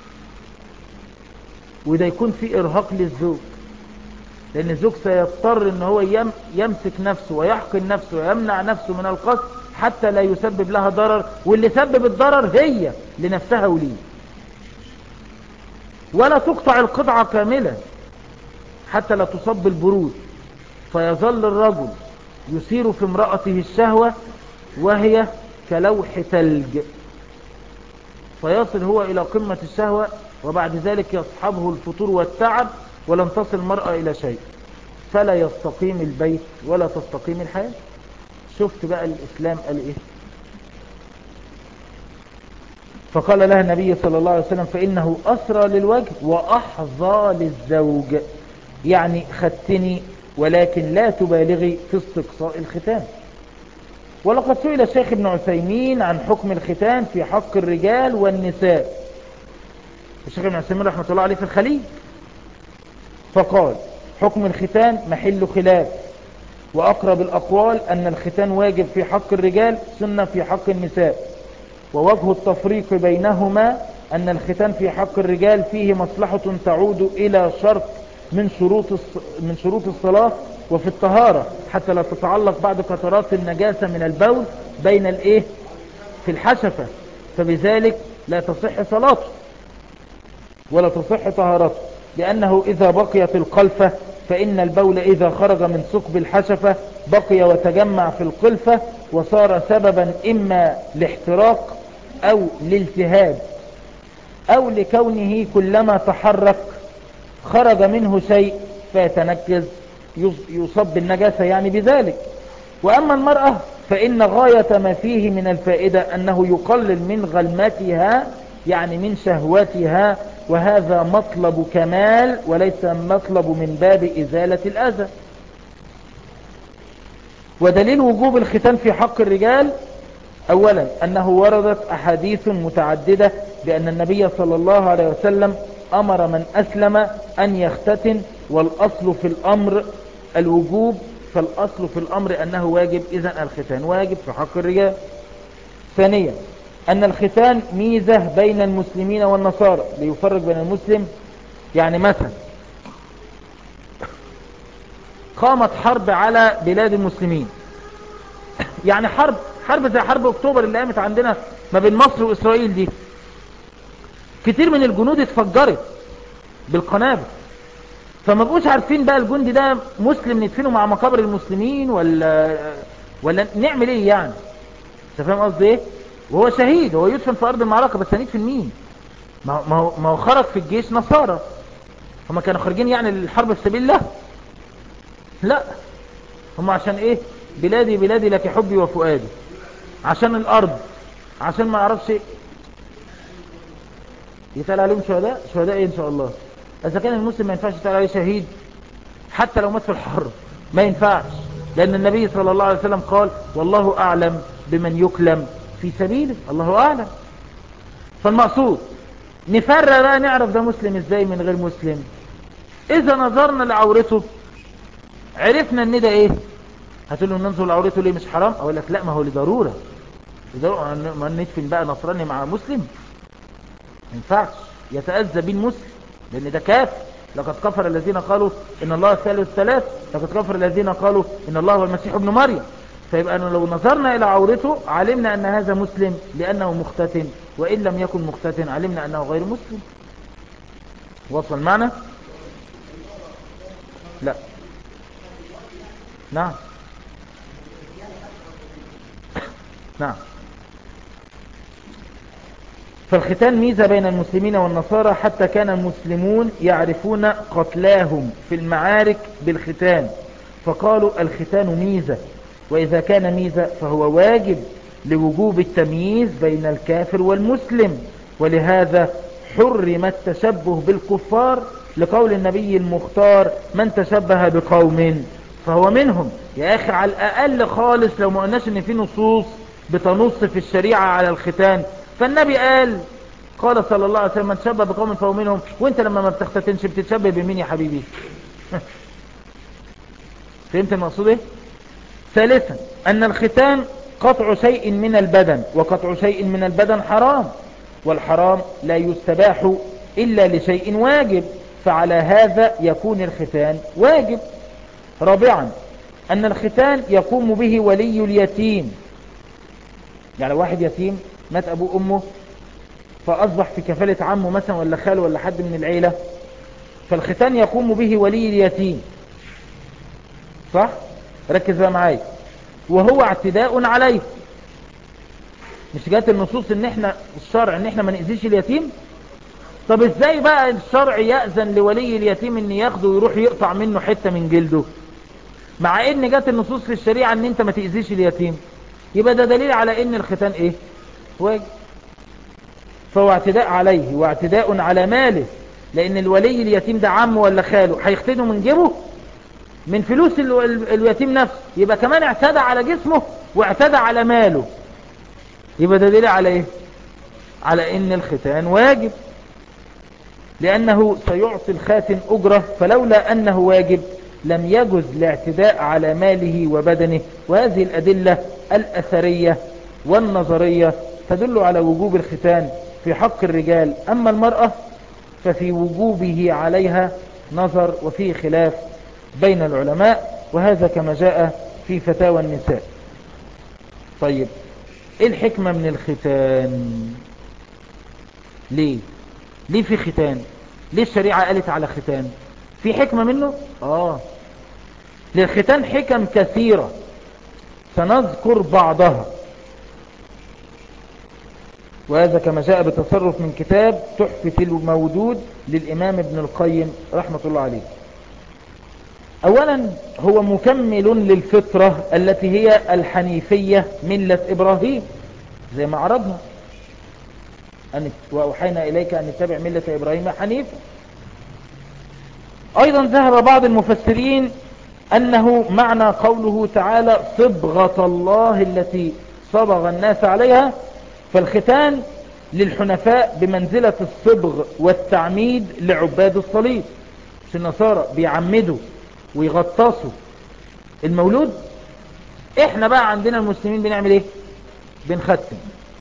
وده يكون في ارهاق للزوج لأن الزوج سيضطر ان هو يم يمسك نفسه ويحقن نفسه ويمنع نفسه من القصد حتى لا يسبب لها ضرر واللي سبب الضرر هي لنفسها وليه ولا تقطع القطعة كاملة حتى لا تصب بالبرود فيظل الرجل يثير في امرأته الشهوة وهي كلوح ثلج فيصل هو إلى قمة الشهوة وبعد ذلك يصحبه الفطور والتعب ولن تصل المرأة إلى شيء فلا يستقيم البيت ولا تستقيم الحياة شفت بقى الإسلام قال إيه فقال لها النبي صلى الله عليه وسلم فإنه أسرى للوجه وأحظى للزوج يعني ختني ولكن لا تبالغي في استقصاء الختان ولقد سئل الشيخ ابن عثيمين عن حكم الختان في حق الرجال والنساء الشيخ ابن عثيمين رحمة الله عليه في الخليج فقال حكم الختان محل خلاف وأقرب الأقوال أن الختان واجب في حق الرجال سنة في حق النساء ووجه التفريق بينهما أن الختان في حق الرجال فيه مصلحة تعود إلى شرط من شروط من شروط الصلاة وفي الطهارة حتى لا تتعلق بعد قطرات النجاسة من البول بين الايه في الحشفة فبذلك لا تصح صلاته ولا تصح طهارته لأنه إذا بقيت القلفة فإن البول إذا خرج من ثقب الحشفة بقي وتجمع في القلفة وصار سببا إما لاحتراق أو لالتهاب أو لكونه كلما تحرك خرج منه شيء فيتنكز يصب بالنجاسة يعني بذلك وأما المرأة فإن غاية ما فيه من الفائدة أنه يقلل من غلمتها يعني من شهوتها وهذا مطلب كمال وليس مطلب من باب إزالة الأذى ودليل وجوب الختان في حق الرجال أولا أنه وردت أحاديث متعددة بأن النبي صلى الله عليه وسلم أمر من أسلم أن يختتن والأصل في الأمر الوجوب فالأصل في الأمر أنه واجب إذا الختان واجب في حق الرجال ثانيا أن الختان ميزة بين المسلمين والنصارى ليفرق بين المسلم يعني مثلا قامت حرب على بلاد المسلمين يعني حرب حرب زي حرب اكتوبر اللي قامت عندنا ما بين مصر واسرائيل دي كتير من الجنود اتفجرت بالقنابل فما بقوش عارفين بقى الجندي ده مسلم ندفنه مع مقابر المسلمين ولا ولا نعمل ايه يعني انت فاهم قصدي ايه وهو شهيد هو يدفن في ارض المعركه بس هندفن مين ما هو ما هو خرج في الجيش نصارى هم كانوا خارجين يعني للحرب في سبيل الله لا هم عشان ايه بلادي بلادي لك حبي وفؤادي عشان الارض عشان ما اعرفش يتقال عليهم شهداء شهداء ايه ان شاء الله اذا كان المسلم ما ينفعش يتقال عليه شهيد حتى لو مات في الحرب ما ينفعش لان النبي صلى الله عليه وسلم قال والله اعلم بمن يكلم في سبيله الله اعلم فالمقصود نفرق بقى نعرف ده مسلم ازاي من غير مسلم اذا نظرنا لعورته عرفنا ان ده ايه هتقول له ننظر لعورته ليه مش حرام اقول لك لا ما هو لضرورة لضرورة ما ندفن بقى نصراني مع مسلم ما ينفعش يتأذى بيه المسلم لان ده كافر لقد كفر الذين قالوا ان الله ثالث ثلاث لقد كفر الذين قالوا ان الله هو المسيح ابن مريم فيبقى أنه لو نظرنا إلى عورته علمنا أن هذا مسلم لأنه مختتن وإن لم يكن مختتن علمنا أنه غير مسلم وصل معنا لا نعم نعم فالختان ميزة بين المسلمين والنصارى حتى كان المسلمون يعرفون قتلاهم في المعارك بالختان فقالوا الختان ميزة وإذا كان ميزة فهو واجب لوجوب التمييز بين الكافر والمسلم ولهذا حرم التشبه بالكفار لقول النبي المختار من تشبه بقوم فهو منهم يا أخي على الأقل خالص لو ما قلناش ان في نصوص بتنص في الشريعة على الختان فالنبي قال قال صلى الله عليه وسلم من تشبه بقوم فهو منهم وانت لما ما بتختتنش بتتشبه بمين يا حبيبي فهمت المقصود ايه ثالثا أن الختان قطع شيء من البدن وقطع شيء من البدن حرام والحرام لا يستباح إلا لشيء واجب فعلى هذا يكون الختان واجب رابعا أن الختان يقوم به ولي اليتيم يعني واحد يتيم مات أبوه أمه فأصبح في كفالة عمه مثلا ولا خاله ولا حد من العيلة فالختان يقوم به ولي اليتيم صح؟ ركز بقى معايا وهو اعتداء عليه مش جات النصوص ان احنا الشرع ان احنا ما نأذيش اليتيم طب ازاي بقى الشرع يأذن لولي اليتيم ان ياخده ويروح يقطع منه حتة من جلده مع ان جات النصوص في الشريعة ان انت ما تأذيش اليتيم يبقى ده دليل على ان الختان ايه واجب فهو اعتداء عليه واعتداء على ماله لان الولي اليتيم ده عمه ولا خاله هيختنه من جيبه من فلوس ال- ال- اليتيم نفسه يبقى كمان اعتدى على جسمه واعتدى على ماله يبقى ده دليل على ايه على ان الختان واجب لانه سيعطي الخاتن اجرة فلولا انه واجب لم يجز الاعتداء على ماله وبدنه وهذه الادلة الاثرية والنظرية تدل على وجوب الختان في حق الرجال اما المرأة ففي وجوبه عليها نظر وفيه خلاف بين العلماء وهذا كما جاء في فتاوى النساء طيب ايه الحكمة من الختان ليه ليه في ختان ليه الشريعة قالت على ختان في حكمة منه اه للختان حكم كثيرة سنذكر بعضها وهذا كما جاء بتصرف من كتاب تحفة المودود للإمام ابن القيم رحمة الله عليه أولا هو مكمل للفطرة التي هي الحنيفية ملة إبراهيم زي ما عرضنا أن وأوحينا إليك أن اتبع ملة إبراهيم حنيفا أيضا ذهب بعض المفسرين أنه معنى قوله تعالى صبغة الله التي صبغ الناس عليها فالختان للحنفاء بمنزلة الصبغ والتعميد لعباد الصليب مش النصارى بيعمدوا ويغطسوا المولود احنا بقى عندنا المسلمين بنعمل ايه بنختم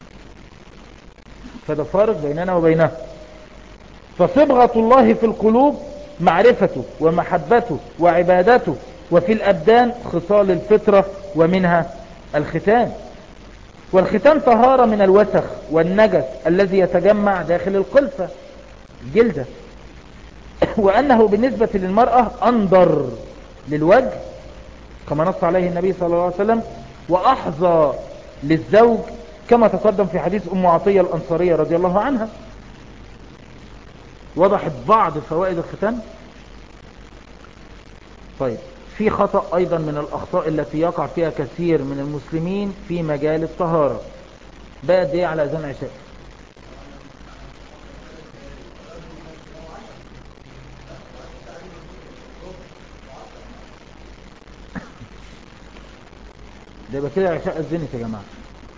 فده فارق بيننا وبينه فصبغة الله في القلوب معرفته ومحبته وعبادته وفي الأبدان خصال الفطرة ومنها الختان والختان طهارة من الوسخ والنجس الذي يتجمع داخل القلفة الجلدة وأنه بالنسبة للمرأة أنظر للوجه كما نص عليه النبي صلى الله عليه وسلم وأحظى للزوج كما تقدم في حديث أم عطية الأنصارية رضي الله عنها وضحت بعض فوائد الختان طيب في خطأ أيضا من الأخطاء التي يقع فيها كثير من المسلمين في مجال الطهارة بقى دي على أذان عشاء ده يبقى كده عشاء الزنت يا جماعة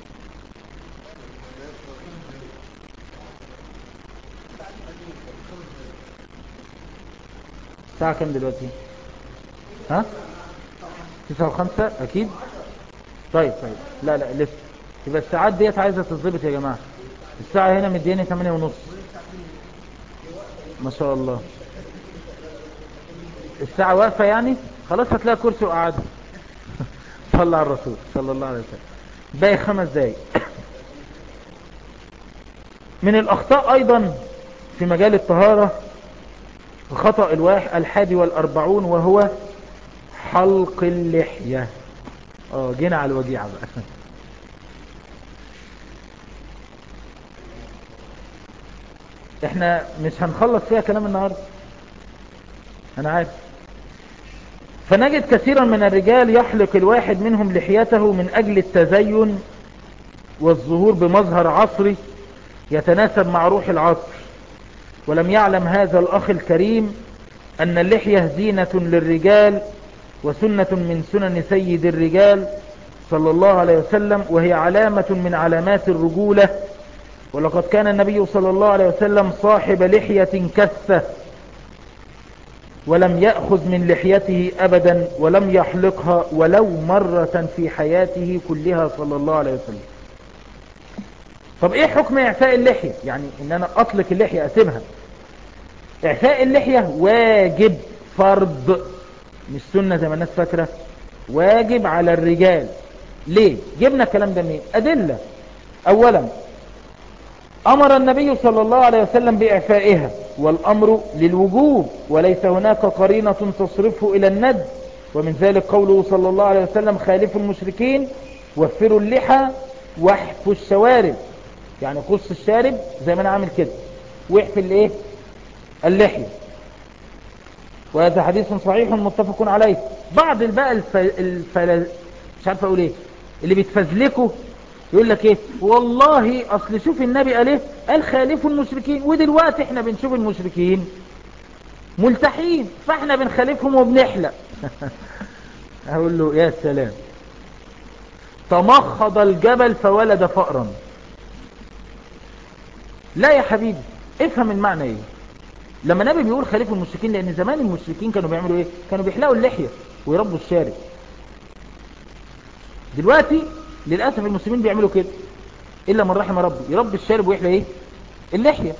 الساعة كام دلوقتي ها تسعة وخمسة اكيد طيب طيب لا لا لسه يبقى الساعات ديت عايزة تظبط يا جماعة الساعة هنا مديني ثمانية ونص ما شاء الله الساعة واقفة يعني خلاص هتلاقي كرسي وقعد صلى على الرسول صلى الله عليه وسلم باقي خمس دقايق من الأخطاء أيضا في مجال الطهارة خطأ الواح الحادي والأربعون وهو حلق اللحية اه جينا على الوجيعة بقى احنا مش هنخلص فيها كلام النهاردة انا عارف فنجد كثيرا من الرجال يحلق الواحد منهم لحيته من اجل التزين والظهور بمظهر عصري يتناسب مع روح العصر ولم يعلم هذا الأخ الكريم أن اللحية زينة للرجال وسنة من سنن سيد الرجال صلى الله عليه وسلم وهي علامة من علامات الرجولة ولقد كان النبي صلى الله عليه وسلم صاحب لحية كثة ولم يأخذ من لحيته أبدا ولم يحلقها ولو مرة في حياته كلها صلى الله عليه وسلم طب ايه حكم اعفاء اللحية يعني ان انا اطلق اللحية اسيبها اعفاء اللحية واجب فرض مش سنة زي ما الناس فاكرة واجب على الرجال ليه جبنا الكلام ده منين ادلة اولا امر النبي صلى الله عليه وسلم باعفائها والامر للوجوب وليس هناك قرينة تصرفه الى الند ومن ذلك قوله صلى الله عليه وسلم خالفوا المشركين وفروا اللحى وحف الشوارب يعني قص الشارب زي ما انا عامل كده وحف الايه اللحية وهذا حديث صحيح متفق عليه بعض بقى الف... الفل... مش عارف اقول ايه اللي بيتفزلكوا يقول لك ايه والله اصل شوف النبي قال ايه قال خالفوا المشركين ودلوقتي احنا بنشوف المشركين ملتحين فاحنا بنخالفهم وبنحلق اقول له يا سلام تمخض الجبل فولد فأرا لا يا حبيبي افهم المعنى ايه لما النبي بيقول خليفة المشركين لان زمان المشركين كانوا بيعملوا ايه كانوا بيحلقوا اللحية ويربوا الشارب دلوقتي للأسف المسلمين بيعملوا كده إلا من رحم ربي يربي الشارب ويحلى ايه اللحية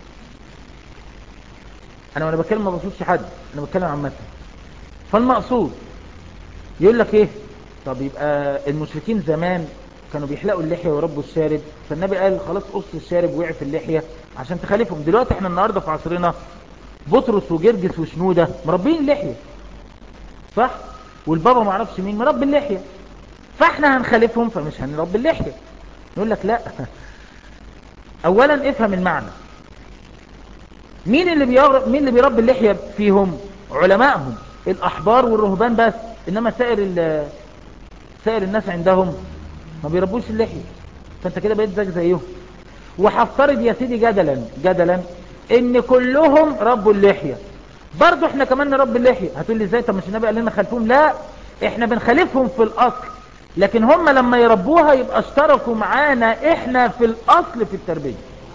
انا وانا بتكلم ما بصوصش حد انا بتكلم عامة فالمقصود يقول لك ايه طب يبقى المشركين زمان كانوا بيحلقوا اللحية ويربوا الشارب فالنبي قال خلاص قص الشارب وقع في اللحية عشان تخالفهم دلوقتي احنا النهاردة في عصرنا بطرس وجرجس وشنودة مربين اللحية صح والبابا ما عرفش مين مربي اللحية فاحنا هنخالفهم فمش هنربي اللحية نقول لك لا اولا افهم المعنى مين اللي بيرب... مين اللي بيربي اللحية فيهم علمائهم الاحبار والرهبان بس انما سائر ال... سائر الناس عندهم ما بيربوش اللحية فانت كده بقيت زيك زيهم وهفترض يا سيدي جدلا جدلا ان كلهم ربوا اللحية برضو احنا كمان نربي اللحية هتقول لي ازاي طب مش النبي قال لنا خلفهم لا احنا بنخالفهم في الاصل لكن هم لما يربوها يبقى اشتركوا معانا احنا في الاصل في التربية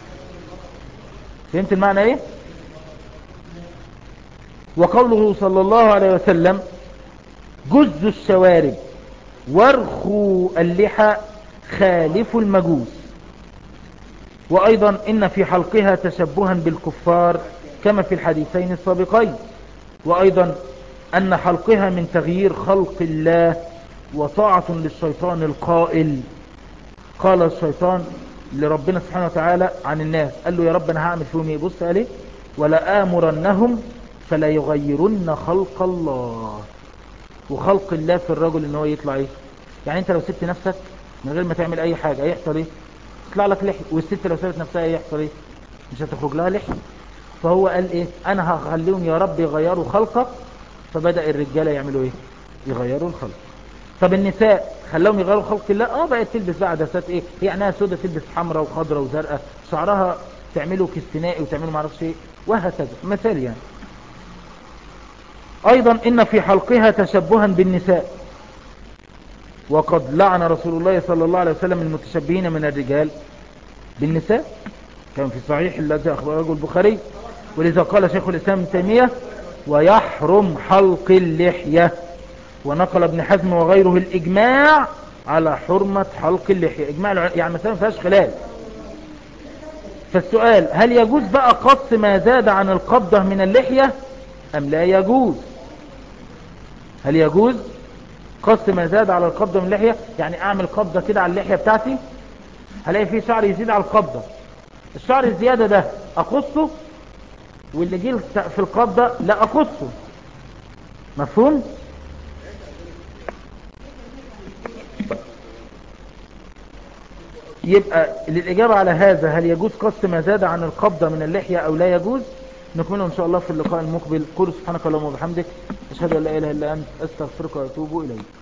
فهمت المعنى ايه وقوله صلى الله عليه وسلم جز الشوارب وارخوا اللحى خالف المجوس وأيضا إن في حلقها تشبها بالكفار كما في الحديثين السابقين وأيضا أن حلقها من تغيير خلق الله وطاعة للشيطان القائل قال الشيطان لربنا سبحانه وتعالى عن الناس قال له يا رب أنا هعمل فيهم ايه بص قال ايه ولا آمرنهم فلا يغيرن خلق الله وخلق الله في الرجل ان هو يطلع ايه يعني انت لو سبت نفسك من غير ما تعمل اي حاجة هيحصل ايه يطلع لك لحي والست لو سابت نفسها يحصل ايه مش هتخرج لها لحي فهو قال ايه انا هخليهم يا رب يغيروا خلقك فبدأ الرجالة يعملوا ايه يغيروا الخلق طب النساء خلاهم يغيروا خلق الله اه بقت تلبس بقى عدسات ايه هي عينها سودة تلبس حمراء وخضراء وزرقاء شعرها تعمله كستنائي وتعمله معرفش ايه وهكذا مثال يعني ايضا ان في حلقها تشبها بالنساء وقد لعن رسول الله صلى الله عليه وسلم المتشبهين من الرجال بالنساء كان في صحيح الذي اخبره البخاري ولذا قال شيخ الاسلام ابن تيميه ويحرم حلق اللحيه ونقل ابن حزم وغيره الاجماع على حرمه حلق اللحيه اجماع يعني مثلا ما فيهاش خلاف فالسؤال هل يجوز بقى قص ما زاد عن القبضه من اللحيه ام لا يجوز هل يجوز قص ما زاد على القبضة من اللحية يعني اعمل قبضة كده على اللحية بتاعتي هلاقي فيه شعر يزيد على القبضة الشعر الزيادة ده اقصه واللي جه في القبضة لا اقصه مفهوم يبقى للإجابة على هذا هل يجوز قص ما زاد عن القبضة من اللحية أو لا يجوز نكمله إن شاء الله في اللقاء المقبل قل سبحانك اللهم وبحمدك أشهد أن لا إله إلا أنت أستغفرك وأتوب إليك